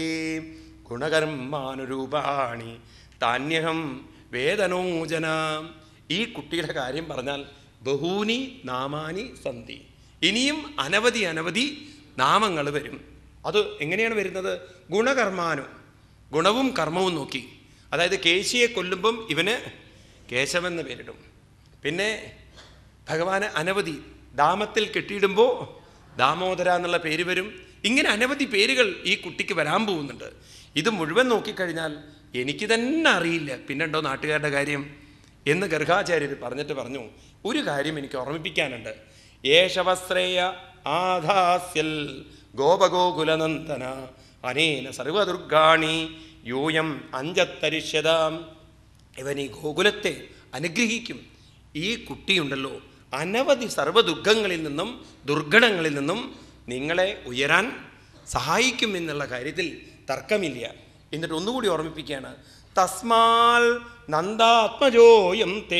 ഗുണകർമാനുരൂപാണി താന്യഹം വേദനോജന ഈ കുട്ടിയുടെ കാര്യം പറഞ്ഞാൽ ബഹൂനി നാമാനി സന്ധി ഇനിയും അനവധി അനവധി നാമങ്ങൾ വരും അത് എങ്ങനെയാണ് വരുന്നത് ഗുണകർമാനു ഗുണവും കർമ്മവും നോക്കി അതായത് കേശിയെ കൊല്ലുമ്പം ഇവന് കേശവെന്ന് പേരിടും പിന്നെ ഭഗവാന് അനവധി ദാമത്തിൽ കെട്ടിയിടുമ്പോൾ ദാമോദര എന്നുള്ള പേര് വരും ഇങ്ങനെ അനവധി പേരുകൾ ഈ കുട്ടിക്ക് വരാൻ പോകുന്നുണ്ട് ഇത് മുഴുവൻ നോക്കിക്കഴിഞ്ഞാൽ എനിക്ക് തന്നെ അറിയില്ല പിന്നെണ്ടോ നാട്ടുകാരുടെ കാര്യം എന്ന് ഗർഗാചാര്യർ പറഞ്ഞിട്ട് പറഞ്ഞു ഒരു കാര്യം എനിക്ക് ഓർമ്മിപ്പിക്കാനുണ്ട് യേശവശ്രേയ ആധാസ്യൽ ഗോപഗോകുലനന്ദന അനേന സർവദുർഗാണി യൂയം അഞ്ചത്തരിഷ്യതാം ഇവൻ ഈ ഗോകുലത്തെ അനുഗ്രഹിക്കും ഈ കുട്ടിയുണ്ടല്ലോ അനവധി സർവ്വദുഃഖങ്ങളിൽ നിന്നും ദുർഘടങ്ങളിൽ നിന്നും നിങ്ങളെ ഉയരാൻ സഹായിക്കും എന്നുള്ള കാര്യത്തിൽ തർക്കമില്ല എന്നിട്ട് ഒന്നുകൂടി ഓർമ്മിപ്പിക്കുകയാണ് തസ്മാൽ നന്ദാത്മജോയം തേ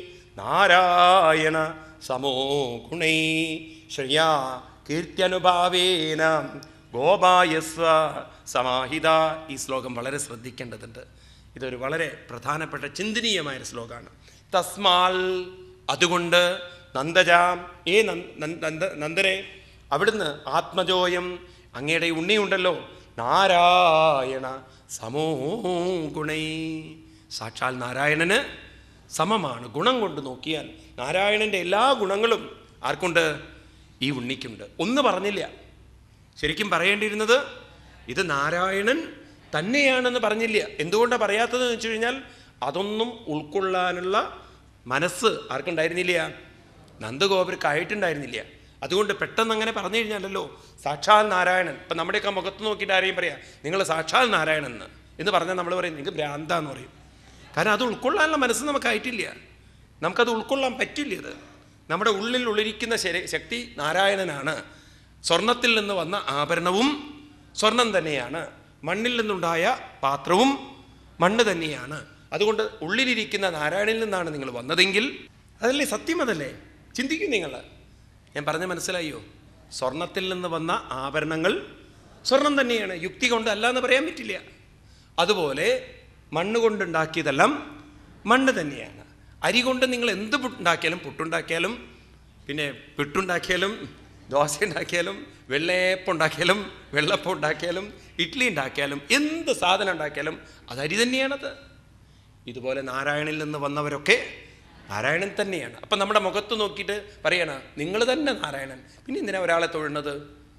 നാരായണ സമോ ഗുണൈ ശ്രേയാ കീർത്യനുഭാവേന ഗോപായസ്വ സമാഹിത ഈ ശ്ലോകം വളരെ ശ്രദ്ധിക്കേണ്ടതുണ്ട് ഇതൊരു വളരെ പ്രധാനപ്പെട്ട ചിന്തനീയമായ ഒരു ശ്ലോകമാണ് തസ്മാൽ അതുകൊണ്ട് നന്ദജാം ഏ നന്ദ നന്ദ നന്ദരെ അവിടുന്ന് ആത്മജോയം അങ്ങയുടെ ഉണ്ണിയുണ്ടല്ലോ നാരായണ സമോ ഗുണൈ സാക്ഷാൽ നാരായണന് സമമാണ് ഗുണം കൊണ്ട് നോക്കിയാൽ നാരായണൻ്റെ എല്ലാ ഗുണങ്ങളും ആർക്കുണ്ട് ഈ ഉണ്ണിക്കുണ്ട് ഒന്ന് പറഞ്ഞില്ല ശരിക്കും പറയേണ്ടിയിരുന്നത് ഇത് നാരായണൻ തന്നെയാണെന്ന് പറഞ്ഞില്ല എന്തുകൊണ്ടാണ് പറയാത്തതെന്ന് വെച്ച് കഴിഞ്ഞാൽ അതൊന്നും ഉൾക്കൊള്ളാനുള്ള മനസ്സ് ആർക്കുണ്ടായിരുന്നില്ല നന്ദഗോപർക്കായിട്ടുണ്ടായിരുന്നില്ല അതുകൊണ്ട് പെട്ടെന്ന് അങ്ങനെ പറഞ്ഞു കഴിഞ്ഞാലല്ലോ സാക്ഷാൽ നാരായണൻ ഇപ്പം നമ്മുടെയൊക്കെ മുഖത്ത് നോക്കിയിട്ട് ആരെയും പറയാം നിങ്ങൾ സാക്ഷാൽ നാരായണൻ എന്ന് എന്ന് പറഞ്ഞാൽ നമ്മൾ പറയും നിങ്ങൾക്ക് ഭ്രാന്താന്ന് പറയും കാരണം അത് ഉൾക്കൊള്ളാനുള്ള മനസ്സ് നമുക്കായിട്ടില്ല നമുക്കത് ഉൾക്കൊള്ളാൻ പറ്റില്ല അത് നമ്മുടെ ഉള്ളിൽ ഉള്ളിരിക്കുന്ന ശരി- ശക്തി നാരായണനാണ് സ്വർണത്തിൽ നിന്ന് വന്ന ആഭരണവും സ്വർണം തന്നെയാണ് മണ്ണിൽ നിന്നുണ്ടായ പാത്രവും മണ്ണ് തന്നെയാണ് അതുകൊണ്ട് ഉള്ളിലിരിക്കുന്ന നാരായണനിൽ നിന്നാണ് നിങ്ങൾ വന്നതെങ്കിൽ അതല്ലേ സത്യം അതല്ലേ ചിന്തിക്കും നിങ്ങൾ ഞാൻ പറഞ്ഞ മനസ്സിലായോ സ്വർണത്തിൽ നിന്ന് വന്ന ആഭരണങ്ങൾ സ്വർണം തന്നെയാണ് യുക്തി കൊണ്ട് അല്ല എന്ന് പറയാൻ പറ്റില്ല അതുപോലെ മണ്ണ് കൊണ്ടുണ്ടാക്കിയതെല്ലാം മണ്ണ് തന്നെയാണ് അരി കൊണ്ട് നിങ്ങൾ എന്ത് പുട്ടുണ്ടാക്കിയാലും പുട്ടുണ്ടാക്കിയാലും പിന്നെ പിട്ടുണ്ടാക്കിയാലും ദോശ ഉണ്ടാക്കിയാലും വെള്ളയപ്പം ഉണ്ടാക്കിയാലും വെള്ളപ്പം ഉണ്ടാക്കിയാലും ഇഡ്ഡലി ഉണ്ടാക്കിയാലും എന്ത് സാധനം ഉണ്ടാക്കിയാലും അത് അരി തന്നെയാണത് ഇതുപോലെ നാരായണിൽ നിന്ന് വന്നവരൊക്കെ നാരായണൻ തന്നെയാണ് അപ്പം നമ്മുടെ മുഖത്ത് നോക്കിയിട്ട് പറയണ നിങ്ങൾ തന്നെ നാരായണൻ പിന്നെ എന്തിനാ ഒരാളെ തൊഴുന്നത്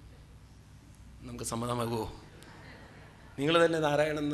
നമുക്ക് സമ്മതമാകുമോ നിങ്ങൾ തന്നെ നാരായണെന്ന്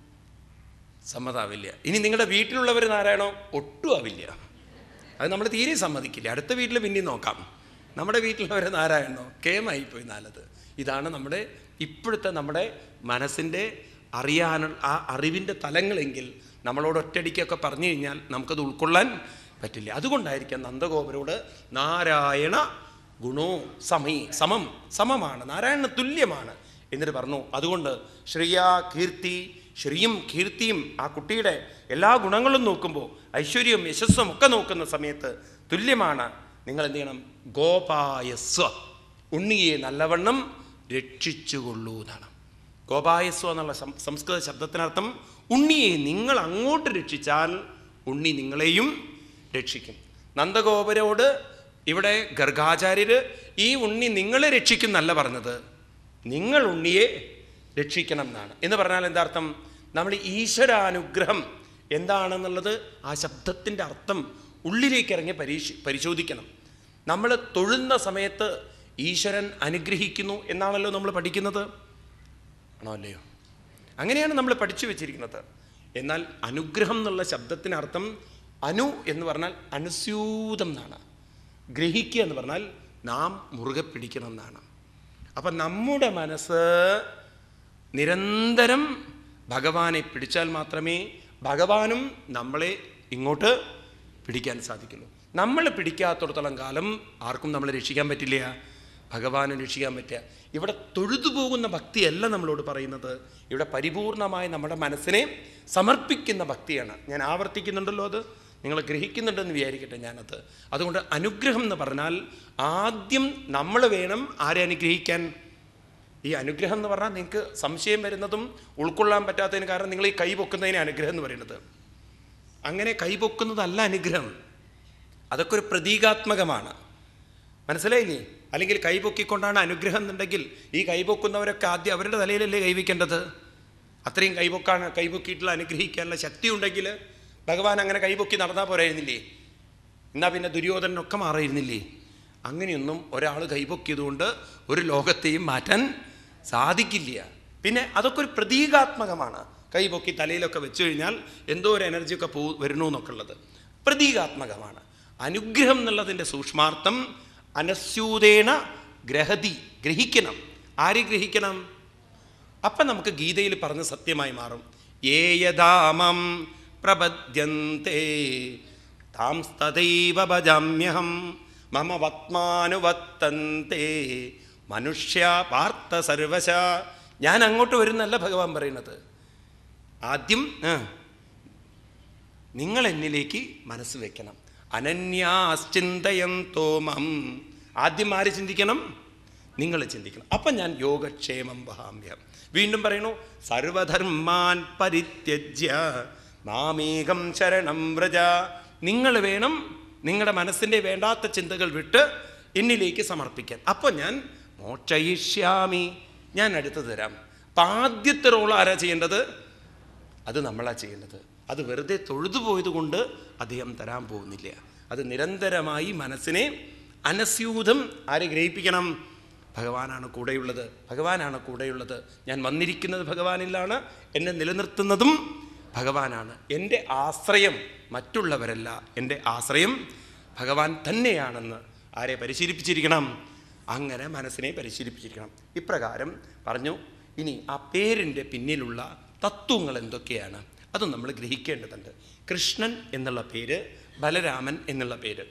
സമ്മതാവില്ല ഇനി നിങ്ങളുടെ വീട്ടിലുള്ളവർ നാരായണോ ഒട്ടും ആവില്ല അത് നമ്മൾ തീരെ സമ്മതിക്കില്ല അടുത്ത വീട്ടിൽ പിന്നെയും നോക്കാം നമ്മുടെ വീട്ടിലുള്ളവർ നാരായണോ കേമായിപ്പോയി നാലത് ഇതാണ് നമ്മുടെ ഇപ്പോഴത്തെ നമ്മുടെ മനസ്സിൻ്റെ അറിയാനുള്ള ആ അറിവിൻ്റെ തലങ്ങളെങ്കിൽ നമ്മളോട് ഒറ്റയടിക്കൊക്കെ പറഞ്ഞു കഴിഞ്ഞാൽ നമുക്കത് ഉൾക്കൊള്ളാൻ പറ്റില്ല അതുകൊണ്ടായിരിക്കാം നന്ദഗോപരോട് നാരായണ ഗുണോ സമീ സമം സമമാണ് നാരായണന് തുല്യമാണ് എന്നിട്ട് പറഞ്ഞു അതുകൊണ്ട് ശ്രീയാ കീർത്തി ശ്രീയും കീർത്തിയും ആ കുട്ടിയുടെ എല്ലാ ഗുണങ്ങളും നോക്കുമ്പോൾ ഐശ്വര്യവും യശസ്സും ഒക്കെ നോക്കുന്ന സമയത്ത് തുല്യമാണ് നിങ്ങൾ എന്ത് ചെയ്യണം ഗോപായസ്വ ഉണ്ണിയെ നല്ലവണ്ണം രക്ഷിച്ചുകൊള്ളൂ എന്നാണ് ഗോപായസ്വ എന്നുള്ള സം- സംസ്കൃത ശബ്ദത്തിനർത്ഥം ഉണ്ണിയെ നിങ്ങൾ അങ്ങോട്ട് രക്ഷിച്ചാൽ ഉണ്ണി നിങ്ങളെയും രക്ഷിക്കും നന്ദഗോപരോട് ഇവിടെ ഗർഗാചാര്യര് ഈ ഉണ്ണി നിങ്ങളെ രക്ഷിക്കുന്നല്ല പറഞ്ഞത് നിങ്ങൾ ഉണ്ണിയെ രക്ഷിക്കണം എന്നാണ് എന്ന് പറഞ്ഞാൽ എന്താ അർത്ഥം നമ്മൾ ഈശ്വരാനുഗ്രഹം എന്താണെന്നുള്ളത് ആ ശബ്ദത്തിൻ്റെ അർത്ഥം ഉള്ളിലേക്ക് ഇറങ്ങി പരീക്ഷ പരിശോധിക്കണം നമ്മൾ തൊഴുന്ന സമയത്ത് ഈശ്വരൻ അനുഗ്രഹിക്കുന്നു എന്നാണല്ലോ നമ്മൾ പഠിക്കുന്നത് ആണോ അല്ലയോ അങ്ങനെയാണ് നമ്മൾ പഠിച്ചു വെച്ചിരിക്കുന്നത് എന്നാൽ അനുഗ്രഹം എന്നുള്ള ശബ്ദത്തിനർത്ഥം അനു എന്ന് പറഞ്ഞാൽ അനുസ്യൂതം എന്നാണ് ഗ്രഹിക്കുക എന്ന് പറഞ്ഞാൽ നാം മുറുകെ പിടിക്കണം എന്നാണ് അപ്പം നമ്മുടെ മനസ്സ് നിരന്തരം ഭഗവാനെ പിടിച്ചാൽ മാത്രമേ ഭഗവാനും നമ്മളെ ഇങ്ങോട്ട് പിടിക്കാൻ സാധിക്കുള്ളൂ നമ്മൾ പിടിക്കാത്തടത്തോളം കാലം ആർക്കും നമ്മളെ രക്ഷിക്കാൻ പറ്റില്ല ഭഗവാനെ രക്ഷിക്കാൻ പറ്റുക ഇവിടെ തൊഴുതു പോകുന്ന ഭക്തിയല്ല നമ്മളോട് പറയുന്നത് ഇവിടെ പരിപൂർണമായി നമ്മുടെ മനസ്സിനെ സമർപ്പിക്കുന്ന ഭക്തിയാണ് ഞാൻ ആവർത്തിക്കുന്നുണ്ടല്ലോ അത് നിങ്ങൾ ഗ്രഹിക്കുന്നുണ്ടെന്ന് വിചാരിക്കട്ടെ ഞാനത് അതുകൊണ്ട് അനുഗ്രഹം എന്ന് പറഞ്ഞാൽ ആദ്യം നമ്മൾ വേണം ആരെ അനുഗ്രഹിക്കാൻ ഈ അനുഗ്രഹം എന്ന് പറഞ്ഞാൽ നിങ്ങൾക്ക് സംശയം വരുന്നതും ഉൾക്കൊള്ളാൻ പറ്റാത്തതിന് കാരണം നിങ്ങൾ ഈ കൈ പൊക്കുന്നതിന് അനുഗ്രഹം എന്ന് പറയുന്നത് അങ്ങനെ കൈ പൊക്കുന്നതല്ല അനുഗ്രഹം അതൊക്കെ ഒരു പ്രതീകാത്മകമാണ് മനസ്സിലായില്ലേ അല്ലെങ്കിൽ കൈ പൊക്കിക്കൊണ്ടാണ് അനുഗ്രഹം എന്നുണ്ടെങ്കിൽ ഈ കൈ പൊക്കുന്നവരൊക്കെ ആദ്യം അവരുടെ തലയിലല്ലേ കൈവയ്ക്കേണ്ടത് അത്രയും കൈപൊക്കാൻ കൈപൊക്കിയിട്ടുള്ള അനുഗ്രഹിക്കാനുള്ള ശക്തി ഉണ്ടെങ്കിൽ ഭഗവാൻ അങ്ങനെ കൈപൊക്കി നടന്നാൽ പോരായിരുന്നില്ലേ എന്നാൽ പിന്നെ ദുര്യോധനനൊക്കെ മാറിയിരുന്നില്ലേ അങ്ങനെയൊന്നും ഒരാൾ കൈപൊക്കിയതുകൊണ്ട് ഒരു ലോകത്തെയും മാറ്റാൻ സാധിക്കില്ല പിന്നെ അതൊക്കെ ഒരു പ്രതീകാത്മകമാണ് കൈപൊക്കി തലയിലൊക്കെ വെച്ചു കഴിഞ്ഞാൽ എന്തോ ഒരു എനർജിയൊക്കെ പോ വരുന്നു എന്നൊക്കെ ഉള്ളത് പ്രതീകാത്മകമാണ് അനുഗ്രഹം എന്നുള്ളതിൻ്റെ സൂക്ഷ്മാർത്ഥം അനസ്യൂതേണ ഗ്രഹതി ഗ്രഹിക്കണം ആര് ഗ്രഹിക്കണം അപ്പം നമുക്ക് ഗീതയിൽ പറഞ്ഞ സത്യമായി മാറും ഏയദാമം പ്രപദ്യന്തേ താം തഥൈവ ഭജാമ്യഹം മമ വത്മാനുവത്തന്തേ മനുഷ്യ പാർത്ഥ സർവശ ഞാൻ അങ്ങോട്ട് വരുന്നല്ല ഭഗവാൻ പറയുന്നത് ആദ്യം ആ, നിങ്ങൾ എന്നിലേക്ക് മനസ്സ് വെക്കണം അനന്യാശ്ചിന്തയന്തോ മം ആദ്യം ആര് ചിന്തിക്കണം നിങ്ങൾ ചിന്തിക്കണം അപ്പം ഞാൻ യോഗക്ഷേമം വഹാമ്യം വീണ്ടും പറയണു സർവധർമാൻ പരിത്യജ്യ മാമേകം ശരണം വ്രജ നിങ്ങൾ വേണം നിങ്ങളുടെ മനസ്സിൻ്റെ വേണ്ടാത്ത ചിന്തകൾ വിട്ട് എന്നിലേക്ക് സമർപ്പിക്കാൻ അപ്പോൾ ഞാൻ മോക്ഷയിഷ്യാമി ഞാൻ അടുത്ത് തരാം അപ്പം ആദ്യത്തെ റോൾ ആരാ ചെയ്യേണ്ടത് അത് നമ്മളാ ചെയ്യേണ്ടത് അത് വെറുതെ തൊഴുതു പോയത് കൊണ്ട് അദ്ദേഹം തരാൻ പോകുന്നില്ല അത് നിരന്തരമായി മനസ്സിനെ അനസ്യൂതം ആരെ ഗ്രഹിപ്പിക്കണം ഭഗവാനാണ് കൂടെയുള്ളത് ഭഗവാനാണ് കൂടെയുള്ളത് ഞാൻ വന്നിരിക്കുന്നത് ഭഗവാനിലാണ് എന്നെ നിലനിർത്തുന്നതും ഭഗവാനാണ് എൻ്റെ ആശ്രയം മറ്റുള്ളവരല്ല എൻ്റെ ആശ്രയം ഭഗവാൻ തന്നെയാണെന്ന് ആരെ പരിശീലിപ്പിച്ചിരിക്കണം അങ്ങനെ മനസ്സിനെ പരിശീലിപ്പിച്ചിരിക്കണം ഇപ്രകാരം പറഞ്ഞു ഇനി ആ പേരിൻ്റെ പിന്നിലുള്ള തത്വങ്ങൾ എന്തൊക്കെയാണ് അത് നമ്മൾ ഗ്രഹിക്കേണ്ടതുണ്ട് കൃഷ്ണൻ എന്നുള്ള പേര് ബലരാമൻ എന്നുള്ള പേര്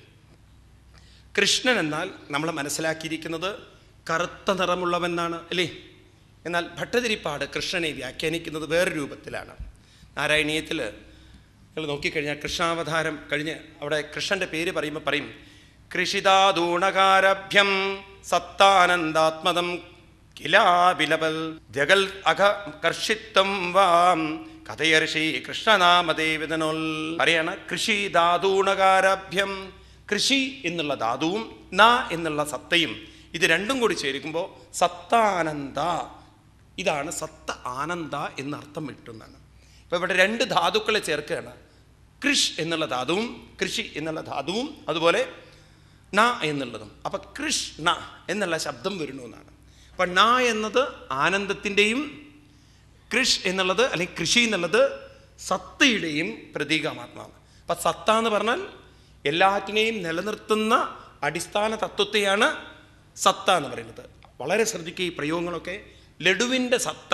കൃഷ്ണൻ എന്നാൽ നമ്മൾ മനസ്സിലാക്കിയിരിക്കുന്നത് കറുത്ത നിറമുള്ളവെന്നാണ് അല്ലേ എന്നാൽ ഭട്ടതിരിപ്പാട് കൃഷ്ണനെ വ്യാഖ്യാനിക്കുന്നത് വേറെ രൂപത്തിലാണ് നാരായണീയത്തിൽ നിങ്ങൾ നോക്കിക്കഴിഞ്ഞാൽ കൃഷ്ണാവതാരം കഴിഞ്ഞ് അവിടെ കൃഷ്ണൻ്റെ പേര് പറയുമ്പോൾ പറയും കൃഷിതാദൂണകാരഭ്യം സത്താനന്ദാത്മതം കിലാബിലബൽ ജഗൽ അഘ കർഷിത്വം വാം കഥയർഷി കൃഷ്ണനാമദേവിതനോൽ പറയാണ് കൃഷി ധാതൂണകാരഭ്യം കൃഷി എന്നുള്ള ധാതുവും ന എന്നുള്ള സത്തയും ഇത് രണ്ടും കൂടി ചേരുമ്പോൾ സത്താനന്ദ ഇതാണ് സത്ത ആനന്ദ എന്ന് അർത്ഥം കിട്ടുന്നതാണ് ഇപ്പൊ ഇവിടെ രണ്ട് ധാതുക്കളെ ചേർക്കുകയാണ് കൃഷ് എന്നുള്ള ധാതുവും കൃഷി എന്നുള്ള ധാതുവും അതുപോലെ ന എന്നുള്ളതും അപ്പൊ കൃഷ്ണ എന്നുള്ള ശബ്ദം വരുന്നു എന്നാണ് അപ്പൊ ന എന്നത് ആനന്ദത്തിൻ്റെയും കൃഷ് എന്നുള്ളത് അല്ലെങ്കിൽ കൃഷി എന്നുള്ളത് സത്തയുടെയും പ്രതീകമാത്മാവ് അപ്പൊ സത്ത എന്ന് പറഞ്ഞാൽ എല്ലാറ്റിനെയും നിലനിർത്തുന്ന അടിസ്ഥാന തത്വത്തെയാണ് സത്ത എന്ന് പറയുന്നത് വളരെ ശ്രദ്ധിക്കുക ഈ പ്രയോഗങ്ങളൊക്കെ ലഡുവിൻ്റെ സത്ത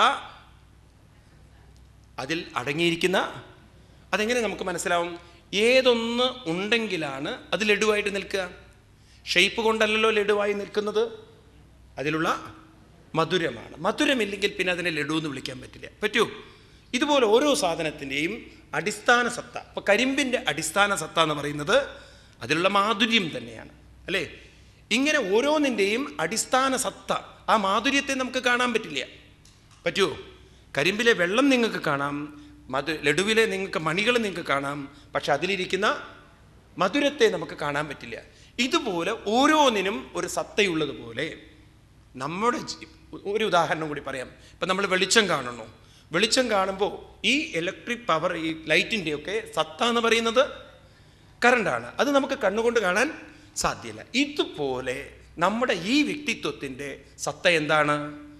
അതിൽ അടങ്ങിയിരിക്കുന്ന അതെങ്ങനെ നമുക്ക് മനസ്സിലാവും ഏതൊന്ന് ഉണ്ടെങ്കിലാണ് അത് ലഡുവായിട്ട് നിൽക്കുക ഷെയ്പ്പ് കൊണ്ടല്ലല്ലോ ലഡുവായി നിൽക്കുന്നത് അതിലുള്ള മധുരമാണ് മധുരമില്ലെങ്കിൽ പിന്നെ അതിനെ ലഡു എന്ന് വിളിക്കാൻ പറ്റില്ല പറ്റുമോ ഇതുപോലെ ഓരോ സാധനത്തിൻ്റെയും അടിസ്ഥാന സത്ത ഇപ്പോൾ കരിമ്പിൻ്റെ അടിസ്ഥാന സത്ത എന്ന് പറയുന്നത് അതിലുള്ള മാധുര്യം തന്നെയാണ് അല്ലേ ഇങ്ങനെ ഓരോന്നിൻ്റെയും അടിസ്ഥാന സത്ത ആ മാധുര്യത്തെ നമുക്ക് കാണാൻ പറ്റില്ല പറ്റുമോ കരിമ്പിലെ വെള്ളം നിങ്ങൾക്ക് കാണാം മധു ലഡുവിലെ നിങ്ങൾക്ക് മണികൾ നിങ്ങൾക്ക് കാണാം പക്ഷെ അതിലിരിക്കുന്ന മധുരത്തെ നമുക്ക് കാണാൻ പറ്റില്ല ഇതുപോലെ ഓരോന്നിനും ഒരു സത്തയുള്ളതുപോലെ നമ്മുടെ ജി- ഒരു ഉദാഹരണം കൂടി പറയാം ഇപ്പം നമ്മൾ വെളിച്ചം കാണുന്നു വെളിച്ചം കാണുമ്പോൾ ഈ ഇലക്ട്രിക് പവർ ഈ ലൈറ്റിൻ്റെയൊക്കെ സത്ത എന്ന് പറയുന്നത് കറണ്ടാണ് അത് നമുക്ക് കണ്ണുകൊണ്ട് കാണാൻ സാധ്യമല്ല ഇതുപോലെ നമ്മുടെ ഈ വ്യക്തിത്വത്തിൻ്റെ സത്ത എന്താണ്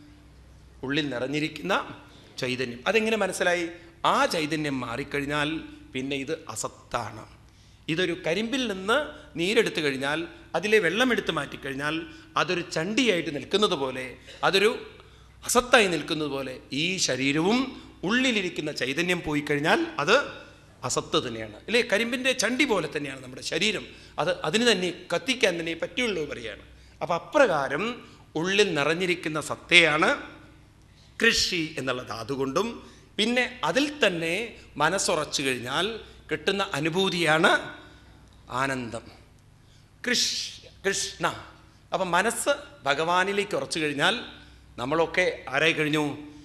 ഉള്ളിൽ നിറഞ്ഞിരിക്കുന്ന ചൈതന്യം അതെങ്ങനെ മനസ്സിലായി ആ ചൈതന്യം മാറിക്കഴിഞ്ഞാൽ പിന്നെ ഇത് അസത്താണ് ഇതൊരു കരിമ്പിൽ നിന്ന് നീരെടുത്തു കഴിഞ്ഞാൽ അതിലെ വെള്ളമെടുത്ത് മാറ്റിക്കഴിഞ്ഞാൽ അതൊരു ചണ്ടിയായിട്ട് നിൽക്കുന്നത് പോലെ അതൊരു അസത്തായി നിൽക്കുന്നത് പോലെ ഈ ശരീരവും ഉള്ളിലിരിക്കുന്ന ചൈതന്യം പോയി കഴിഞ്ഞാൽ അത് അസത്ത് തന്നെയാണ് അല്ലേ കരിമ്പിൻ്റെ ചണ്ടി പോലെ തന്നെയാണ് നമ്മുടെ ശരീരം അത് അതിന് തന്നെ കത്തിക്കാൻ തന്നെ പറ്റുള്ളൂ പറയാണ് അപ്പം അപ്രകാരം ഉള്ളിൽ നിറഞ്ഞിരിക്കുന്ന സത്തയാണ് കൃഷി എന്നുള്ള ധാതു കൊണ്ടും പിന്നെ അതിൽ തന്നെ മനസ്സുറച്ചു കഴിഞ്ഞാൽ കിട്ടുന്ന അനുഭൂതിയാണ് ആനന്ദം കൃഷ് കൃഷ്ണ അപ്പം മനസ്സ് ഭഗവാനിലേക്ക് ഉറച്ചു കഴിഞ്ഞാൽ നമ്മളൊക്കെ ആരായി കഴിഞ്ഞു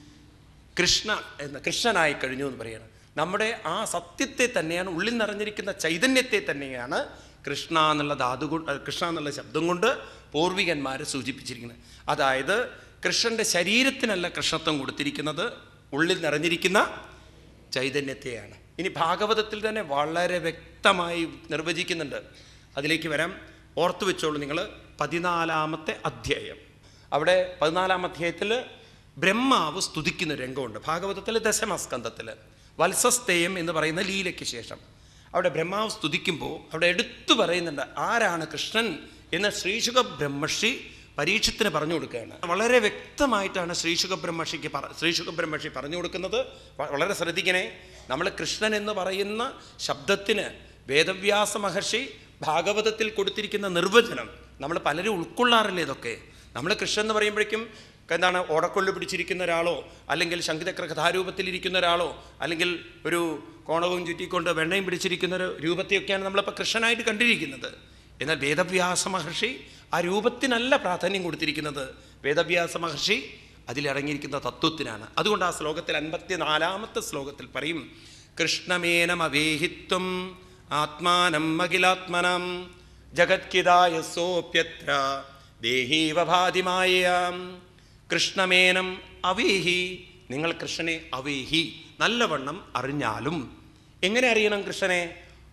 കൃഷ്ണ എന്ന കൃഷ്ണനായി കഴിഞ്ഞു എന്ന് പറയാണ് നമ്മുടെ ആ സത്യത്തെ തന്നെയാണ് ഉള്ളിൽ നിറഞ്ഞിരിക്കുന്ന ചൈതന്യത്തെ തന്നെയാണ് കൃഷ്ണ എന്നുള്ള ധാതു കൊണ്ട് അഹ് കൃഷ്ണ എന്നുള്ള ശബ്ദം കൊണ്ട് പൂർവികന്മാർ സൂചിപ്പിച്ചിരിക്കുന്നത് അതായത് കൃഷ്ണൻ്റെ ശരീരത്തിനല്ല കൃഷ്ണത്വം കൊടുത്തിരിക്കുന്നത് ഉള്ളിൽ നിറഞ്ഞിരിക്കുന്ന ചൈതന്യത്തെയാണ് ഇനി ഭാഗവതത്തിൽ തന്നെ വളരെ വ്യക്തമായി നിർവചിക്കുന്നുണ്ട് അതിലേക്ക് വരാം ഓർത്തു വെച്ചോളൂ നിങ്ങൾ പതിനാലാമത്തെ അധ്യായം അവിടെ പതിനാലാം അധ്യായത്തിൽ ബ്രഹ്മാവ് സ്തുതിക്കുന്ന രംഗമുണ്ട് ഭാഗവതത്തിൽ ദശമസ്കന്ധത്തിൽ വത്സസ്തേയം എന്ന് പറയുന്ന ലീലയ്ക്ക് ശേഷം അവിടെ ബ്രഹ്മാവ് സ്തുതിക്കുമ്പോൾ അവിടെ എടുത്തു പറയുന്നുണ്ട് ആരാണ് കൃഷ്ണൻ എന്ന് ശ്രീശുഖ ബ്രഹ്മർഷി പരീക്ഷത്തിന് പറഞ്ഞു കൊടുക്കുകയാണ് വളരെ വ്യക്തമായിട്ടാണ് ശ്രീശുഖ ബ്രഹ്മർഷിക്ക് പറ ശ്രീശുഖ ബ്രഹ്മർഷി പറഞ്ഞു കൊടുക്കുന്നത് വ- വളരെ ശ്രദ്ധിക്കണേ നമ്മൾ കൃഷ്ണൻ എന്ന് പറയുന്ന ശബ്ദത്തിന് വേദവ്യാസ മഹർഷി ഭാഗവതത്തിൽ കൊടുത്തിരിക്കുന്ന നിർവചനം നമ്മൾ പലരും ഉൾക്കൊള്ളാറില്ല ഇതൊക്കെ നമ്മൾ കൃഷ്ണൻ എന്ന് പറയുമ്പോഴേക്കും എന്താണ് ഓടക്കൊള്ളു പിടിച്ചിരിക്കുന്ന ഒരാളോ അല്ലെങ്കിൽ ശംഖിതക്ര കഥാരൂപത്തിലിരിക്കുന്ന ഒരാളോ അല്ലെങ്കിൽ ഒരു കോണവും ചുറ്റിക്കൊണ്ട് വെണ്ണയും പിടിച്ചിരിക്കുന്ന ഒരു രൂപത്തെയൊക്കെയാണ് നമ്മളിപ്പോൾ കൃഷ്ണനായിട്ട് കണ്ടിരിക്കുന്നത് എന്നാൽ വേദവ്യാസ മഹർഷി ആ രൂപത്തിനല്ല പ്രാധാന്യം കൊടുത്തിരിക്കുന്നത് വേദവ്യാസ മഹർഷി അതിലടങ്ങിയിരിക്കുന്ന തത്വത്തിനാണ് അതുകൊണ്ട് ആ ശ്ലോകത്തിൽ അൻപത്തി നാലാമത്തെ ശ്ലോകത്തിൽ പറയും കൃഷ്ണമേനമവേഹിത്വം ആത്മാനം അഖിലാത്മനം ജഗത്കിതായ സോപ്യത്ര ദേഹീവ ഭാതിമായാം കൃഷ്ണമേനം അവേഹി നിങ്ങൾ കൃഷ്ണനെ അവേഹി നല്ലവണ്ണം അറിഞ്ഞാലും എങ്ങനെ അറിയണം കൃഷ്ണനെ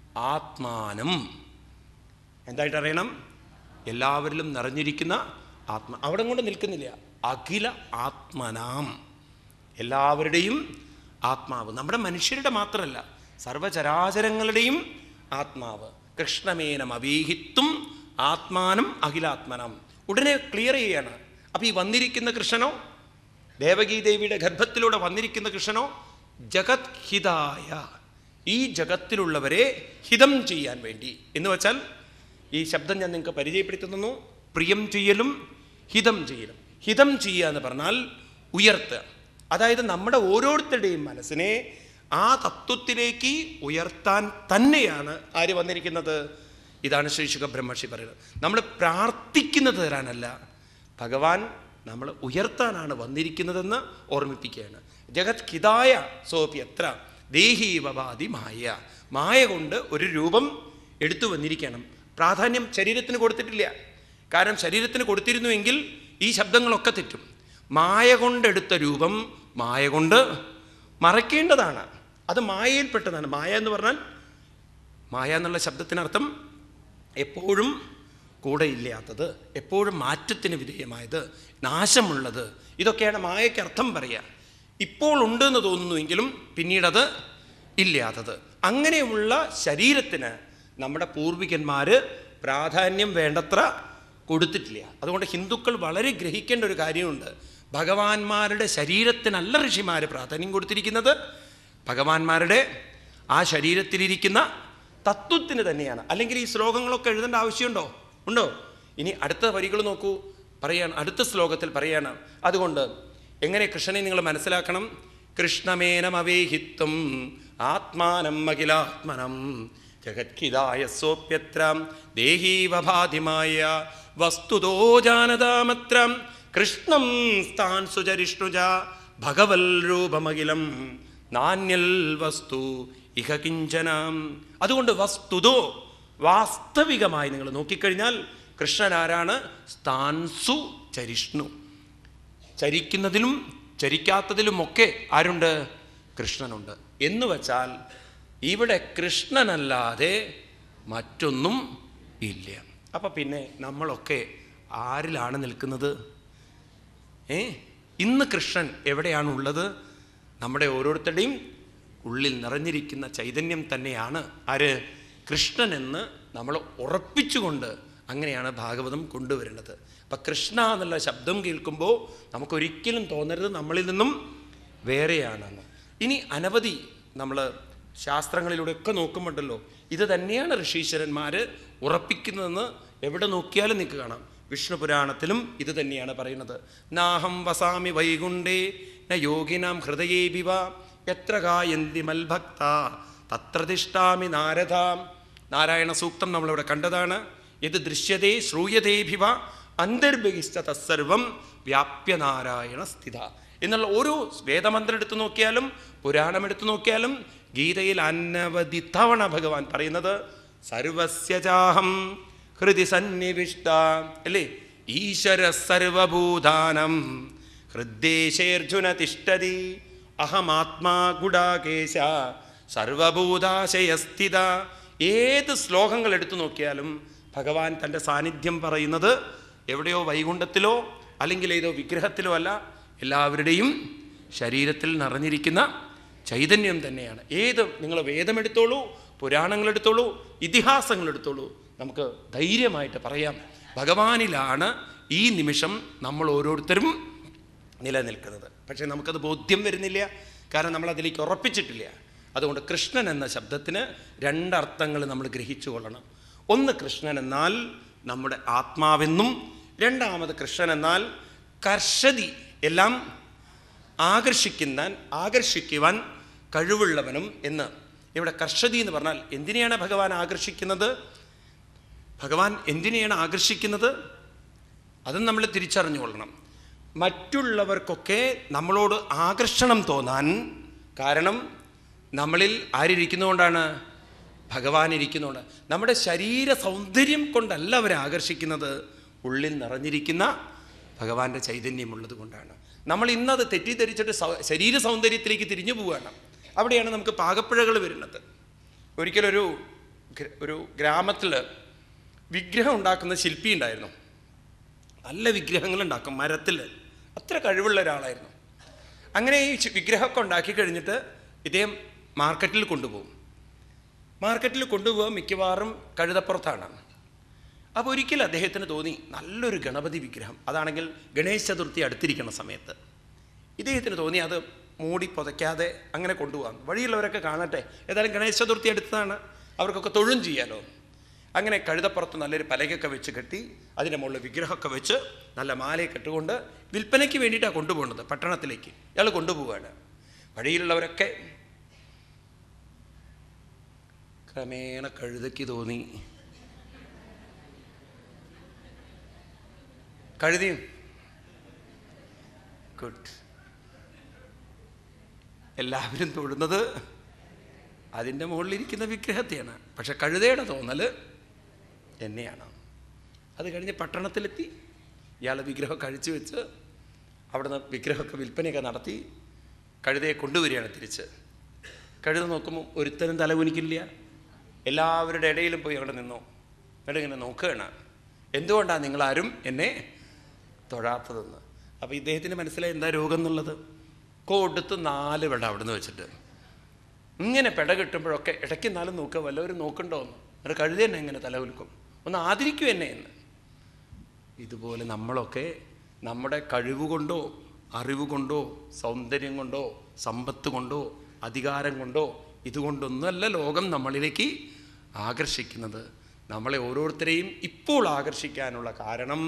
ആത്മാനം എന്തായിട്ട് അറിയണം എല്ലാവരിലും നിറഞ്ഞിരിക്കുന്ന ആത്മ അവിടെ കൊണ്ട് നിൽക്കുന്നില്ല അഖില ആത്മനാം എല്ലാവരുടെയും ആത്മാവ് നമ്മുടെ മനുഷ്യരുടെ മാത്രമല്ല സർവചരാചരങ്ങളുടെയും ആത്മാവ് കൃഷ്ണമേനം അവീഹിത്വം ആത്മാനം അഖിലാത്മനം ഉടനെ ക്ലിയർ ചെയ്യാണ് അപ്പം ഈ വന്നിരിക്കുന്ന കൃഷ്ണനോ ദേവകീ ദേവിയുടെ ഗർഭത്തിലൂടെ വന്നിരിക്കുന്ന കൃഷ്ണനോ ജഗത് ഹിതായ ഈ ജഗത്തിലുള്ളവരെ ഹിതം ചെയ്യാൻ വേണ്ടി എന്ന് വെച്ചാൽ ഈ ശബ്ദം ഞാൻ നിങ്ങൾക്ക് പരിചയപ്പെടുത്തി തന്നു പ്രിയം ചെയ്യലും ഹിതം ചെയ്യലും ഹിതം ചെയ്യുക എന്ന് പറഞ്ഞാൽ ഉയർത്തുക അതായത് നമ്മുടെ ഓരോരുത്തരുടെയും മനസ്സിനെ ആ തത്വത്തിലേക്ക് ഉയർത്താൻ തന്നെയാണ് ആര് വന്നിരിക്കുന്നത് ഇതാണ് ശ്രീ ശുഖ ബ്രഹ്മർഷി പറയുന്നത് നമ്മൾ പ്രാർത്ഥിക്കുന്നത് തരാനല്ല ഭഗവാൻ നമ്മൾ ഉയർത്താനാണ് വന്നിരിക്കുന്നതെന്ന് ഓർമ്മിപ്പിക്കുകയാണ് ജഗത് ഹിതായ സോപി എത്ര ദേഹീവവാദി മായ മായ കൊണ്ട് ഒരു രൂപം എടുത്തു വന്നിരിക്കണം പ്രാധാന്യം ശരീരത്തിന് കൊടുത്തിട്ടില്ല കാരണം ശരീരത്തിന് കൊടുത്തിരുന്നുവെങ്കിൽ ഈ ശബ്ദങ്ങളൊക്കെ തെറ്റും മായ കൊണ്ടെടുത്ത രൂപം മായ കൊണ്ട് മറയ്ക്കേണ്ടതാണ് അത് മായയിൽപ്പെട്ടതാണ് മായ എന്ന് പറഞ്ഞാൽ മായ എന്നുള്ള ശബ്ദത്തിനർത്ഥം എപ്പോഴും കൂടെ ഇല്ലാത്തത് എപ്പോഴും മാറ്റത്തിന് വിധേയമായത് നാശമുള്ളത് ഇതൊക്കെയാണ് മായയ്ക്ക് അർത്ഥം പറയുക ഇപ്പോൾ ഉണ്ട് എന്ന് തോന്നുന്നുവെങ്കിലും പിന്നീടത് ഇല്ലാത്തത് അങ്ങനെയുള്ള ശരീരത്തിന് നമ്മുടെ പൂർവികന്മാർ പ്രാധാന്യം വേണ്ടത്ര കൊടുത്തിട്ടില്ല അതുകൊണ്ട് ഹിന്ദുക്കൾ വളരെ ഗ്രഹിക്കേണ്ട ഒരു കാര്യമുണ്ട് ഭഗവാന്മാരുടെ ശരീരത്തിനല്ല ഋഷിമാർ പ്രാധാന്യം കൊടുത്തിരിക്കുന്നത് ഭഗവാന്മാരുടെ ആ ശരീരത്തിലിരിക്കുന്ന തത്വത്തിന് തന്നെയാണ് അല്ലെങ്കിൽ ഈ ശ്ലോകങ്ങളൊക്കെ എഴുതേണ്ട ആവശ്യമുണ്ടോ ഉണ്ടോ ഇനി അടുത്ത വരികൾ നോക്കൂ പറയാണ് അടുത്ത ശ്ലോകത്തിൽ പറയാണ് അതുകൊണ്ട് എങ്ങനെ കൃഷ്ണനെ നിങ്ങൾ മനസ്സിലാക്കണം കൃഷ്ണമേനമവേഹിത്വം ആത്മാനം അഖിലാത്മനം ജഗത്ഹിതായ സോപ്യത്രം ദേഹീവഭാതിമായ വസ്തുതോ ജാനതാമത്രം കൃഷ്ണം സ്ഥാൻ സുചരിഷ്ണുജ ഭഗവൽ രൂപമഖിലം നാണ്യൽ വസ്തു ഇഹ കിഞ്ചനം അതുകൊണ്ട് വസ്തുതോ വാസ്തവികമായി നിങ്ങൾ നോക്കിക്കഴിഞ്ഞാൽ കൃഷ്ണൻ ആരാണ് സ്ഥാൻസു ചരിഷ്ണു ചരിക്കുന്നതിലും ചരിക്കാത്തതിലുമൊക്കെ ആരുണ്ട് കൃഷ്ണനുണ്ട് എന്ന് വച്ചാൽ ഇവിടെ കൃഷ്ണനല്ലാതെ മറ്റൊന്നും ഇല്ല അപ്പം പിന്നെ നമ്മളൊക്കെ ആരിലാണ് നിൽക്കുന്നത് ഏ ഇന്ന് കൃഷ്ണൻ എവിടെയാണുള്ളത് നമ്മുടെ ഓരോരുത്തരുടെയും ഉള്ളിൽ നിറഞ്ഞിരിക്കുന്ന ചൈതന്യം തന്നെയാണ് ആര് കൃഷ്ണൻ എന്ന് നമ്മൾ ഉറപ്പിച്ചുകൊണ്ട് അങ്ങനെയാണ് ഭാഗവതം കൊണ്ടുവരുന്നത് അപ്പം കൃഷ്ണ എന്നുള്ള ശബ്ദം കേൾക്കുമ്പോൾ നമുക്കൊരിക്കലും തോന്നരുത് നമ്മളിൽ നിന്നും വേറെയാണെന്ന് ഇനി അനവധി നമ്മൾ ശാസ്ത്രങ്ങളിലൂടെയൊക്കെ നോക്കുമ്പോണ്ടല്ലോ ഇത് തന്നെയാണ് ഋഷീശ്വരന്മാർ ഉറപ്പിക്കുന്നതെന്ന് എവിടെ നോക്കിയാലും നിങ്ങൾക്ക് കാണാം വിഷ്ണു പുരാണത്തിലും ഇത് തന്നെയാണ് പറയുന്നത് നാഹം വസാമി വൈകുണ്ഠേ ന യോഗിനാം ഹൃദയേ വിവ എത്ര കായന്തി മൽഭക്ത തത്ര തിഷ്ടാമി നാരദാം നാരായണ സൂക്തം നമ്മളിവിടെ കണ്ടതാണ് ഇത് ദൃശ്യതേ ശ്രൂയതേഭിവ അന്തർബഹിഷ്ട തത്സർവം വ്യാപ്യ നാരായണ സ്ഥിത എന്നുള്ള ഓരോ വേദമന്ത്രം എടുത്തു നോക്കിയാലും പുരാണം എടുത്തു നോക്കിയാലും ഗീതയിൽ അനവധി തവണ ഭഗവാൻ പറയുന്നത് സർവസ്യചാഹം ഹൃദി സന്നിവിഷ്ട അല്ലേ ഈശ്വര സർവഭൂതാനം ഹൃദ്ദേശേർജുന തിഷ്ടതി അഹമാത്മാ ഗുഡാകേശ സർവഭൂതാശയസ്ഥിത ഏത് ശ്ലോകങ്ങൾ എടുത്തു നോക്കിയാലും ഭഗവാൻ തൻ്റെ സാന്നിധ്യം പറയുന്നത് എവിടെയോ വൈകുണ്ഠത്തിലോ അല്ലെങ്കിൽ ഏതോ വിഗ്രഹത്തിലോ അല്ല എല്ലാവരുടെയും ശരീരത്തിൽ നിറഞ്ഞിരിക്കുന്ന ചൈതന്യം തന്നെയാണ് ഏത് നിങ്ങൾ വേദമെടുത്തോളൂ പുരാണങ്ങളെടുത്തോളൂ ഇതിഹാസങ്ങളെടുത്തോളൂ നമുക്ക് ധൈര്യമായിട്ട് പറയാം ഭഗവാനിലാണ് ഈ നിമിഷം നമ്മൾ ഓരോരുത്തരും നിലനിൽക്കുന്നത് പക്ഷേ നമുക്കത് ബോധ്യം വരുന്നില്ല കാരണം നമ്മൾ അതിലേക്ക് ഉറപ്പിച്ചിട്ടില്ല അതുകൊണ്ട് കൃഷ്ണൻ എന്ന ശബ്ദത്തിന് രണ്ടർത്ഥങ്ങൾ നമ്മൾ ഗ്രഹിച്ചു കൊള്ളണം ഒന്ന് കൃഷ്ണൻ എന്നാൽ നമ്മുടെ ആത്മാവെന്നും രണ്ടാമത് കൃഷ്ണൻ എന്നാൽ കർഷതി എല്ലാം ആകർഷിക്കുന്ന ആകർഷിക്കുവാൻ കഴിവുള്ളവനും എന്ന് ഇവിടെ കർഷതി എന്ന് പറഞ്ഞാൽ എന്തിനെയാണ് ഭഗവാൻ ആകർഷിക്കുന്നത് ഭഗവാൻ എന്തിനെയാണ് ആകർഷിക്കുന്നത് അതും നമ്മൾ തിരിച്ചറിഞ്ഞുകൊള്ളണം മറ്റുള്ളവർക്കൊക്കെ നമ്മളോട് ആകർഷണം തോന്നാൻ കാരണം നമ്മളിൽ ആരിയ്ക്കുന്നതുകൊണ്ടാണ് ഭഗവാൻ ഇരിക്കുന്നതുകൊണ്ട് നമ്മുടെ ശരീര സൗന്ദര്യം കൊണ്ടല്ല അവരെ ആകർഷിക്കുന്നത് ഉള്ളിൽ നിറഞ്ഞിരിക്കുന്ന ഭഗവാന്റെ ചൈതന്യമുള്ളത് കൊണ്ടാണ് നമ്മൾ ഇന്നത് തെറ്റിദ്ധരിച്ചിട്ട് സൗ- ശരീര സൗന്ദര്യത്തിലേക്ക് തിരിഞ്ഞു പോവുകയാണ് അവിടെയാണ് നമുക്ക് പാകപ്പിഴകൾ വരുന്നത് ഒരിക്കലൊരു ഗ്ര- ഒരു ഗ്രാമത്തിൽ വിഗ്രഹം ഉണ്ടാക്കുന്ന ശില്പി ഉണ്ടായിരുന്നു നല്ല വിഗ്രഹങ്ങൾ ഉണ്ടാക്കും മരത്തിൽ അത്ര കഴിവുള്ള ഒരാളായിരുന്നു അങ്ങനെ ഈ ചി- വിഗ്രഹമൊക്കെ ഉണ്ടാക്കി കഴിഞ്ഞിട്ട് ഇദ്ദേഹം മാർക്കറ്റിൽ കൊണ്ടുപോകും മാർക്കറ്റിൽ കൊണ്ടുപോകാൻ മിക്കവാറും കഴുതപ്പുറത്താണ് അപ്പോൾ ഒരിക്കൽ അദ്ദേഹത്തിന് തോന്നി നല്ലൊരു ഗണപതി വിഗ്രഹം അതാണെങ്കിൽ ഗണേശ ചതുർത്ഥി അടുത്തിരിക്കുന്ന സമയത്ത് ഇദ്ദേഹത്തിന് തോന്നി അത് മൂടി പുതയ്ക്കാതെ അങ്ങനെ കൊണ്ടുപോകാം വഴിയുള്ളവരൊക്കെ കാണട്ടെ ഏതായാലും ഗണേശ ചതുർത്ഥി അടുത്താണ് അവർക്കൊക്കെ തൊഴും ചെയ്യാലോ അങ്ങനെ കഴുതപ്പുറത്ത് നല്ലൊരു പലകൊക്കെ വെച്ച് കെട്ടി അതിൻ്റെ മുകളിൽ വിഗ്രഹമൊക്കെ വെച്ച് നല്ല മാലയൊക്കെ ഇട്ടുകൊണ്ട് വിൽപ്പനയ്ക്ക് വേണ്ടിയിട്ടാണ് കൊണ്ടുപോകുന്നത് പട്ടണത്തിലേക്ക് ഇയാൾ കൊണ്ടുപോവുകയാണ് വഴിയിലുള്ളവരൊക്കെ ക്രമേണ കഴുതയ്ക്ക് തോന്നി കഴുതിയും ഗുഡ് എല്ലാവരും തൊഴുന്നത് അതിൻ്റെ മുകളിലിരിക്കുന്ന വിഗ്രഹത്തെയാണ് പക്ഷെ കഴുതയുടെ തോന്നൽ എന്നെയാണ് അത് കഴിഞ്ഞ് പട്ടണത്തിലെത്തി ഇയാൾ വിഗ്രഹം കഴിച്ചു വെച്ച് അവിടുന്ന് വിഗ്രഹമൊക്കെ വിൽപ്പനയൊക്കെ നടത്തി കഴുതയെ കൊണ്ടുവരികയാണ് തിരിച്ച് കഴുത നോക്കുമ്പോൾ ഒരുത്തനും തല കുനിക്കില്ല എല്ലാവരുടെ ഇടയിലും പോയി അവിടെ നിന്നു എന്നിട്ട് ഇങ്ങനെ നോക്കുകയാണ് എന്തുകൊണ്ടാണ് നിങ്ങളാരും എന്നെ തൊഴാത്തതെന്ന് അപ്പോൾ ഇദ്ദേഹത്തിന് മനസ്സിലായി എന്താ രോഗം എന്നുള്ളത് കൊടുത്ത് നാല് വെള്ളം അവിടുന്ന് വെച്ചിട്ട് ഇങ്ങനെ പെട കിട്ടുമ്പോഴൊക്കെ ഇടയ്ക്ക് നാലും നോക്കുക വല്ലവരും നോക്കണ്ടോ എന്ന് എന്നിട്ട് കഴുതി തന്നെ എങ്ങനെ തല കുലുക്കും ഒന്ന് ആദരിക്കും എന്നെ എന്ന് ഇതുപോലെ നമ്മളൊക്കെ നമ്മുടെ കഴിവ് കൊണ്ടോ അറിവ് കൊണ്ടോ സൗന്ദര്യം കൊണ്ടോ സമ്പത്ത് കൊണ്ടോ അധികാരം കൊണ്ടോ ഇതുകൊണ്ടൊന്നുമല്ല ലോകം നമ്മളിലേക്ക് ആകർഷിക്കുന്നത് നമ്മളെ ഓരോരുത്തരെയും ഇപ്പോൾ ആകർഷിക്കാനുള്ള കാരണം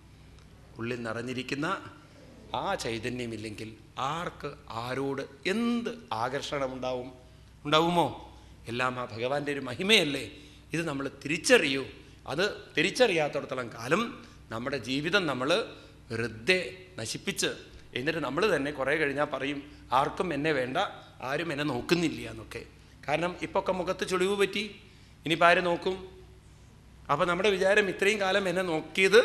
ഉള്ളിൽ നിറഞ്ഞിരിക്കുന്ന ആ ചൈതന്യമില്ലെങ്കിൽ ആർക്ക് ആരോട് എന്ത് ആകർഷണം ഉണ്ടാവും ഉണ്ടാവുമോ എല്ലാം ആ ഭഗവാന്റെ ഒരു മഹിമയല്ലേ ഇത് നമ്മൾ തിരിച്ചറിയൂ അത് തിരിച്ചറിയാത്തടത്തോളം കാലം നമ്മുടെ ജീവിതം നമ്മൾ വെറുതെ നശിപ്പിച്ച് എന്നിട്ട് നമ്മൾ തന്നെ കുറേ കഴിഞ്ഞാൽ പറയും ആർക്കും എന്നെ വേണ്ട ആരും എന്നെ നോക്കുന്നില്ല എന്നൊക്കെ കാരണം ഇപ്പോൾ ഒക്കെ മുഖത്ത് ചുളിവ് പറ്റി ഇനിയിപ്പോൾ ആര് നോക്കും അപ്പോൾ നമ്മുടെ വിചാരം ഇത്രയും കാലം എന്നെ നോക്കിയത്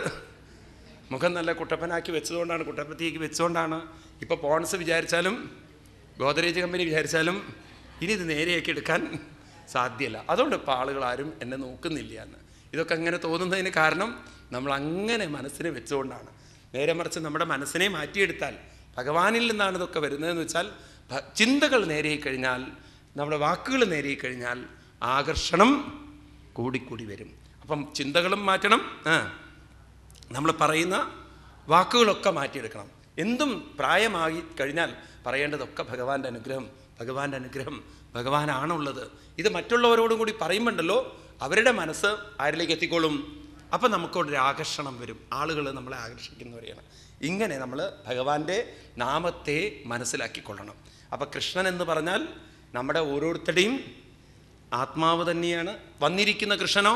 മുഖം നല്ല കുട്ടപ്പനാക്കി വെച്ചതുകൊണ്ടാണ് കുട്ടപ്പത്തിയേക്ക് വെച്ചുകൊണ്ടാണ് ഇപ്പോൾ പോൺസ് വിചാരിച്ചാലും ഗോദരേജ് കമ്പനി വിചാരിച്ചാലും ഇനി ഇത് നേരെയാക്കി എടുക്കാൻ സാധ്യമല്ല അതുകൊണ്ട് ഇപ്പോൾ ആളുകൾ ആരും എന്നെ നോക്കുന്നില്ല എന്ന് ഇതൊക്കെ അങ്ങനെ തോന്നുന്നതിന് കാരണം നമ്മൾ അങ്ങനെ മനസ്സിനെ വെച്ചുകൊണ്ടാണ് നേരെ മറിച്ച് നമ്മുടെ മനസ്സിനെ മാറ്റിയെടുത്താൽ ഭഗവാനിൽ നിന്നാണ് ഇതൊക്കെ വരുന്നതെന്ന് വെച്ചാൽ ഭ- ചിന്തകൾ നേരെ കഴിഞ്ഞാൽ നമ്മുടെ വാക്കുകൾ നേരെ കഴിഞ്ഞാൽ ആകർഷണം കൂടിക്കൂടി വരും അപ്പം ചിന്തകളും മാറ്റണം ആ നമ്മൾ പറയുന്ന വാക്കുകളൊക്കെ മാറ്റിയെടുക്കണം എന്തും പ്രായമായി കഴിഞ്ഞാൽ പറയേണ്ടതൊക്കെ ഭഗവാന്റെ അനുഗ്രഹം ഭഗവാന്റെ അനുഗ്രഹം ഭഗവാനാണുള്ളത് ഇത് മറ്റുള്ളവരോടും കൂടി പറയുമ്പോണ്ടല്ലോ അവരുടെ മനസ്സ് ആരിലേക്ക് എത്തിക്കോളും അപ്പം നമുക്കൊരു ആകർഷണം വരും ആളുകൾ നമ്മളെ ആകർഷിക്കുന്നവരെയാണ് ഇങ്ങനെ നമ്മൾ ഭഗവാന്റെ നാമത്തെ മനസ്സിലാക്കിക്കൊള്ളണം അപ്പം കൃഷ്ണൻ എന്ന് പറഞ്ഞാൽ നമ്മുടെ ഓരോരുത്തരുടെയും ആത്മാവ് തന്നെയാണ് വന്നിരിക്കുന്ന കൃഷ്ണനോ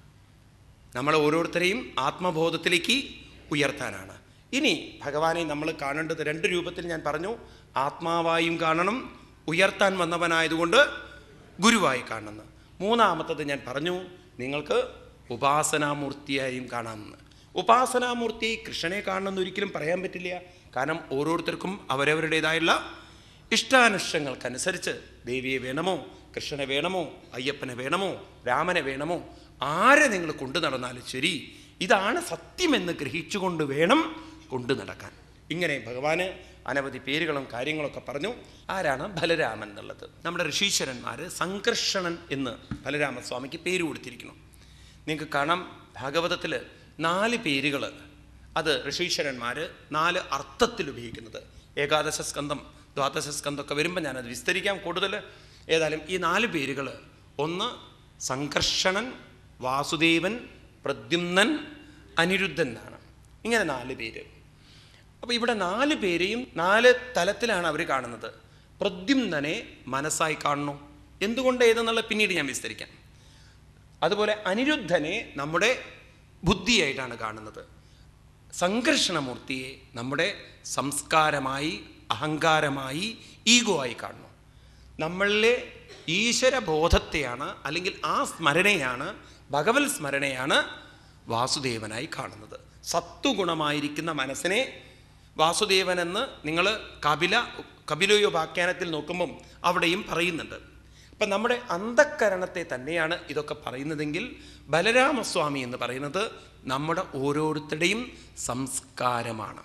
നമ്മളെ ഓരോരുത്തരെയും ആത്മബോധത്തിലേക്ക് ഉയർത്താനാണ് ഇനി ഭഗവാനെ നമ്മൾ കാണേണ്ടത് രണ്ട് രൂപത്തിൽ ഞാൻ പറഞ്ഞു ആത്മാവായും കാണണം ഉയർത്താൻ വന്നവനായതുകൊണ്ട് ഗുരുവായി കാണുന്നു മൂന്നാമത്തത് ഞാൻ പറഞ്ഞു നിങ്ങൾക്ക് ഉപാസനാമൂർത്തിയായും കാണാമെന്ന് ഉപാസനാമൂർത്തി കൃഷ്ണനെ കാണണമെന്ന് ഒരിക്കലും പറയാൻ പറ്റില്ല കാരണം ഓരോരുത്തർക്കും അവരവരുടേതായുള്ള ഇഷ്ടാനിഷ്ടങ്ങൾക്കനുസരിച്ച് ദേവിയെ വേണമോ കൃഷ്ണനെ വേണമോ അയ്യപ്പനെ വേണമോ രാമനെ വേണമോ ആരെ നിങ്ങൾ കൊണ്ടു നടന്നാലും ശരി ഇതാണ് സത്യമെന്ന് ഗ്രഹിച്ചുകൊണ്ട് വേണം കൊണ്ടു നടക്കാൻ ഇങ്ങനെ ഭഗവാന് അനവധി പേരുകളും കാര്യങ്ങളൊക്കെ പറഞ്ഞു ആരാണ് ബലരാമൻ എന്നുള്ളത് നമ്മുടെ ഋഷീശ്വരന്മാർ സംകർഷണൻ എന്ന് ബലരാമസ്വാമിക്ക് പേര് കൊടുത്തിരിക്കുന്നു നിങ്ങൾക്ക് കാണാം ഭാഗവതത്തിൽ നാല് പേരുകൾ അത് ഋഷീശ്വരന്മാർ നാല് അർത്ഥത്തിൽ ഉപയോഗിക്കുന്നത് ഏകാദശ സ്കന്ധം ദ്വാദശ സ്കന്ധമൊക്കെ വരുമ്പോൾ ഞാനത് വിസ്തരിക്കാം കൂടുതൽ ഏതായാലും ഈ നാല് പേരുകൾ ഒന്ന് സംകർഷണൻ വാസുദേവൻ പ്രദ്യുമ്നൻ അനിരുദ്ധൻ എന്നാണ് ഇങ്ങനെ നാല് പേര് അപ്പോൾ ഇവിടെ നാല് പേരെയും നാല് തലത്തിലാണ് അവർ കാണുന്നത് പ്രദ്യുമ്നനെ മനസ്സായി കാണുന്നു എന്തുകൊണ്ട് ഏതെന്നുള്ള പിന്നീട് ഞാൻ വിസ്തരിക്കാം അതുപോലെ അനിരുദ്ധനെ നമ്മുടെ ബുദ്ധിയായിട്ടാണ് കാണുന്നത് സംഘർഷണമൂർത്തിയെ നമ്മുടെ സംസ്കാരമായി അഹങ്കാരമായി ഈഗോ ആയി കാണുന്നു നമ്മളിലെ ഈശ്വരബോധത്തെയാണ് അല്ലെങ്കിൽ ആ സ്മരണയാണ് ഭഗവത് സ്മരണയാണ് വാസുദേവനായി കാണുന്നത് സത്വഗുണമായിരിക്കുന്ന മനസ്സിനെ വാസുദേവനെന്ന് നിങ്ങൾ കപില കപിലോയോപാഖ്യാനത്തിൽ നോക്കുമ്പം അവിടെയും പറയുന്നുണ്ട് അപ്പം നമ്മുടെ അന്ധക്കരണത്തെ തന്നെയാണ് ഇതൊക്കെ പറയുന്നതെങ്കിൽ ബലരാമസ്വാമി എന്ന് പറയുന്നത് നമ്മുടെ ഓരോരുത്തരുടെയും സംസ്കാരമാണ്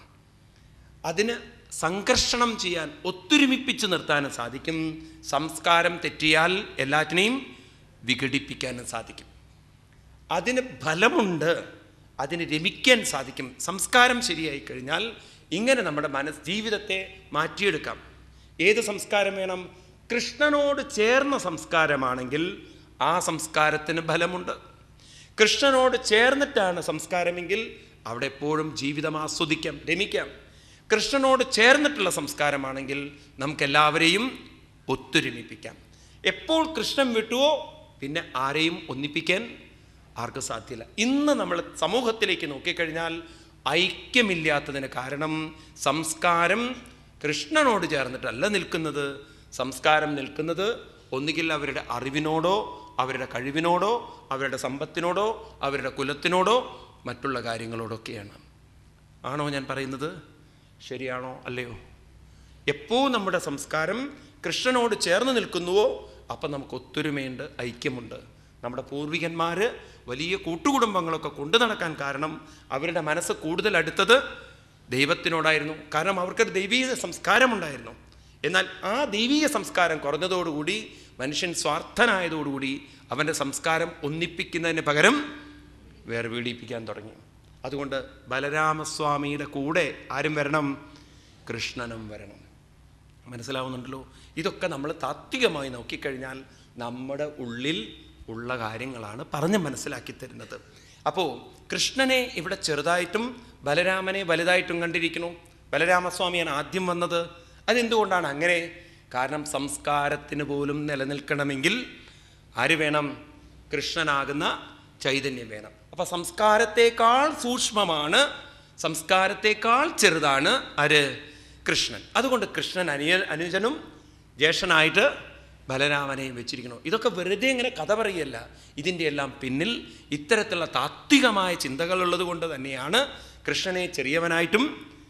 അതിന് സംഘർഷണം ചെയ്യാൻ ഒത്തൊരുമിപ്പിച്ച് നിർത്താനും സാധിക്കും സംസ്കാരം തെറ്റിയാൽ എല്ലാറ്റിനെയും വിഘടിപ്പിക്കാനും സാധിക്കും അതിന് ഫലമുണ്ട് അതിന് രമിക്കാൻ സാധിക്കും സംസ്കാരം ശരിയായി കഴിഞ്ഞാൽ ഇങ്ങനെ നമ്മുടെ മനസ് ജീവിതത്തെ മാറ്റിയെടുക്കാം ഏത് സംസ്കാരം വേണം കൃഷ്ണനോട് ചേർന്ന സംസ്കാരമാണെങ്കിൽ ആ സംസ്കാരത്തിന് ഫലമുണ്ട് കൃഷ്ണനോട് ചേർന്നിട്ടാണ് സംസ്കാരമെങ്കിൽ അവിടെ എപ്പോഴും ജീവിതം ആസ്വദിക്കാം രമിക്കാം കൃഷ്ണനോട് ചേർന്നിട്ടുള്ള സംസ്കാരമാണെങ്കിൽ നമുക്കെല്ലാവരെയും ഒത്തൊരുമിപ്പിക്കാം എപ്പോൾ കൃഷ്ണൻ വിട്ടുവോ പിന്നെ ആരെയും ഒന്നിപ്പിക്കാൻ ആർക്കും സാധ്യമല്ല ഇന്ന് നമ്മൾ സമൂഹത്തിലേക്ക് നോക്കിക്കഴിഞ്ഞാൽ ഐക്യമില്ലാത്തതിന് കാരണം സംസ്കാരം കൃഷ്ണനോട് ചേർന്നിട്ടല്ല നിൽക്കുന്നത് സംസ്കാരം നിൽക്കുന്നത് ഒന്നുകിൽ അവരുടെ അറിവിനോടോ അവരുടെ കഴിവിനോടോ അവരുടെ സമ്പത്തിനോടോ അവരുടെ കുലത്തിനോടോ മറ്റുള്ള കാര്യങ്ങളോടൊക്കെയാണ് ആണോ ഞാൻ പറയുന്നത് ശരിയാണോ അല്ലയോ എപ്പോ നമ്മുടെ സംസ്കാരം കൃഷ്ണനോട് ചേർന്ന് നിൽക്കുന്നുവോ അപ്പം നമുക്ക് ഒത്തൊരുമയുണ്ട് ഐക്യമുണ്ട് നമ്മുടെ പൂർവികന്മാർ വലിയ കൂട്ടുകുടുംബങ്ങളൊക്കെ കൊണ്ടു നടക്കാൻ കാരണം അവരുടെ മനസ്സ് കൂടുതൽ അടുത്തത് ദൈവത്തിനോടായിരുന്നു കാരണം അവർക്കൊരു ദൈവീക സംസ്കാരമുണ്ടായിരുന്നു എന്നാൽ ആ ദൈവീക സംസ്കാരം കുറഞ്ഞതോടുകൂടി മനുഷ്യൻ സ്വാർത്ഥനായതോടുകൂടി അവൻ്റെ സംസ്കാരം ഒന്നിപ്പിക്കുന്നതിന് പകരം വേറെ വീടിപ്പിക്കാൻ തുടങ്ങി അതുകൊണ്ട് ബലരാമസ്വാമിയുടെ കൂടെ ആരും വരണം കൃഷ്ണനും വരണം മനസ്സിലാവുന്നുണ്ടല്ലോ ഇതൊക്കെ നമ്മൾ താത്വികമായി നോക്കിക്കഴിഞ്ഞാൽ നമ്മുടെ ഉള്ളിൽ ഉള്ള കാര്യങ്ങളാണ് പറഞ്ഞ് മനസ്സിലാക്കി തരുന്നത് അപ്പോൾ കൃഷ്ണനെ ഇവിടെ ചെറുതായിട്ടും ബലരാമനെ വലുതായിട്ടും കണ്ടിരിക്കുന്നു ബലരാമസ്വാമിയാണ് ആദ്യം വന്നത് അതെന്തുകൊണ്ടാണ് അങ്ങനെ കാരണം സംസ്കാരത്തിന് പോലും നിലനിൽക്കണമെങ്കിൽ ആര് വേണം കൃഷ്ണനാകുന്ന ചൈതന്യം വേണം അപ്പൊ സംസ്കാരത്തെക്കാൾ സൂക്ഷ്മമാണ് സംസ്കാരത്തെക്കാൾ ചെറുതാണ് ആര് കൃഷ്ണൻ അതുകൊണ്ട് കൃഷ്ണൻ അനിയ അനുജനും ജ്യേഷ്ഠനായിട്ട് ബലരാമനെയും വെച്ചിരിക്കണം ഇതൊക്കെ വെറുതെ ഇങ്ങനെ കഥ പറയല്ല ഇതിൻ്റെ എല്ലാം പിന്നിൽ ഇത്തരത്തിലുള്ള താത്വികമായ ചിന്തകളുള്ളത് കൊണ്ട് തന്നെയാണ് കൃഷ്ണനെ ചെറിയവനായിട്ടും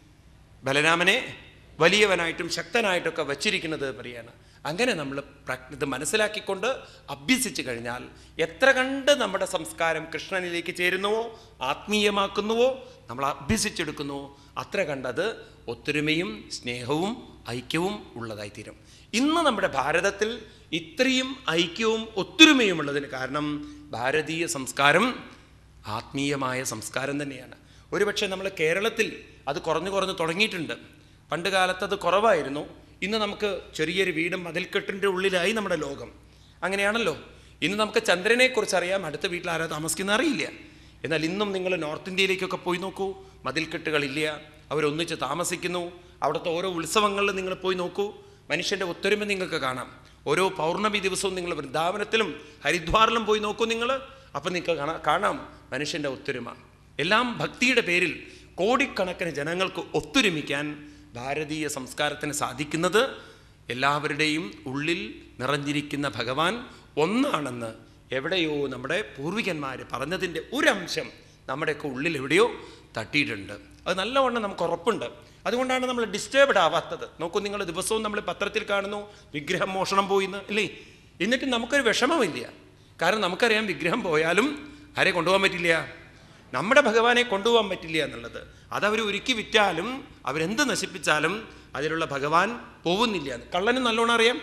ബലരാമനെ വലിയവനായിട്ടും ശക്തനായിട്ടൊക്കെ വച്ചിരിക്കുന്നത് പറയാണ് അങ്ങനെ നമ്മൾ പ്രാക്- ഇത് മനസ്സിലാക്കിക്കൊണ്ട് അഭ്യസിച്ച് കഴിഞ്ഞാൽ എത്ര കണ്ട് നമ്മുടെ സംസ്കാരം കൃഷ്ണനിലേക്ക് ചേരുന്നുവോ ആത്മീയമാക്കുന്നുവോ നമ്മൾ അഭ്യസിച്ചെടുക്കുന്നുവോ അത്ര കണ്ടത് ഒത്തൊരുമയും സ്നേഹവും ഐക്യവും ഉള്ളതായിത്തീരും ഇന്ന് നമ്മുടെ ഭാരതത്തിൽ ഇത്രയും ഐക്യവും ഒത്തൊരുമയും ഉള്ളതിന് കാരണം ഭാരതീയ സംസ്കാരം ആത്മീയമായ സംസ്കാരം തന്നെയാണ് ഒരുപക്ഷെ നമ്മൾ കേരളത്തിൽ അത് കുറഞ്ഞു കുറഞ്ഞു തുടങ്ങിയിട്ടുണ്ട് പണ്ട് കാലത്ത് അത് കുറവായിരുന്നു ഇന്ന് നമുക്ക് ചെറിയൊരു വീടും മതിൽക്കെട്ടിൻ്റെ ഉള്ളിലായി നമ്മുടെ ലോകം അങ്ങനെയാണല്ലോ ഇന്ന് നമുക്ക് ചന്ദ്രനെക്കുറിച്ച് അറിയാം അടുത്ത വീട്ടിൽ ആരാ താമസിക്കുന്ന അറിയില്ല എന്നാൽ ഇന്നും നിങ്ങൾ നോർത്ത് ഇന്ത്യയിലേക്കൊക്കെ പോയി നോക്കൂ മതിൽക്കെട്ടുകളില്ല അവരൊന്നിച്ച് താമസിക്കുന്നു അവിടുത്തെ ഓരോ ഉത്സവങ്ങളിൽ നിങ്ങൾ പോയി നോക്കൂ മനുഷ്യൻ്റെ ഒത്തൊരുമ നിങ്ങൾക്ക് കാണാം ഓരോ പൗർണമി ദിവസവും നിങ്ങൾ വൃന്ദാവനത്തിലും ഹരിദ്വാറിലും പോയി നോക്കൂ നിങ്ങൾ അപ്പം നിങ്ങൾക്ക് കാണാം കാണാം മനുഷ്യൻ്റെ ഒത്തൊരുമ എല്ലാം ഭക്തിയുടെ പേരിൽ കോടിക്കണക്കിന് ജനങ്ങൾക്ക് ഒത്തൊരുമിക്കാൻ ഭാരതീയ സംസ്കാരത്തിന് സാധിക്കുന്നത് എല്ലാവരുടെയും ഉള്ളിൽ നിറഞ്ഞിരിക്കുന്ന ഭഗവാൻ ഒന്നാണെന്ന് എവിടെയോ നമ്മുടെ പൂർവികന്മാർ പറഞ്ഞതിൻ്റെ ഒരംശം നമ്മുടെയൊക്കെ ഉള്ളിൽ എവിടെയോ തട്ടിയിട്ടുണ്ട് അത് നല്ലവണ്ണം നമുക്ക് ഉറപ്പുണ്ട് അതുകൊണ്ടാണ് നമ്മൾ ഡിസ്റ്റർബ്ഡ് ആവാത്തത് നോക്കൂ നിങ്ങൾ ദിവസവും നമ്മൾ പത്രത്തിൽ കാണുന്നു വിഗ്രഹം മോഷണം പോയിന്ന് അല്ലേ എന്നിട്ട് നമുക്കൊരു വിഷമമില്ല കാരണം നമുക്കറിയാം വിഗ്രഹം പോയാലും ആരെ കൊണ്ടുപോകാൻ പറ്റില്ല നമ്മുടെ ഭഗവാനെ കൊണ്ടുപോകാൻ പറ്റില്ല എന്നുള്ളത് അതവർ ഒരുക്കി വിറ്റാലും അവരെന്ത് നശിപ്പിച്ചാലും അതിലുള്ള ഭഗവാൻ പോകുന്നില്ല എന്ന്. കള്ളനും നല്ലോണം അറിയാം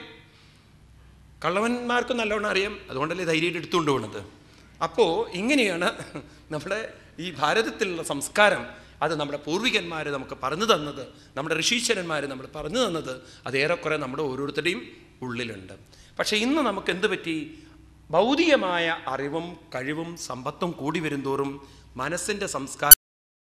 കള്ളവന്മാർക്കും നല്ലോണം അറിയാം അതുകൊണ്ടല്ലേ ധൈര്യമായിട്ട് എടുത്തുകൊണ്ട് പോകുന്നത് അപ്പോൾ ഇങ്ങനെയാണ് നമ്മുടെ ഈ ഭാരതത്തിലുള്ള സംസ്കാരം അത് നമ്മുടെ പൂർവികന്മാർ നമുക്ക് പറഞ്ഞു തന്നത് നമ്മുടെ ഋഷീശ്വരന്മാർ നമ്മൾ പറഞ്ഞു തന്നത് അത് ഏറെക്കുറെ നമ്മുടെ ഓരോരുത്തരുടെയും ഉള്ളിലുണ്ട് പക്ഷേ ഇന്ന് നമുക്ക് എന്ത് പറ്റി ഭൗതികമായ അറിവും കഴിവും സമ്പത്തും കൂടി വരുന്തോറും മനസ്സിൻ്റെ സംസ്കാരം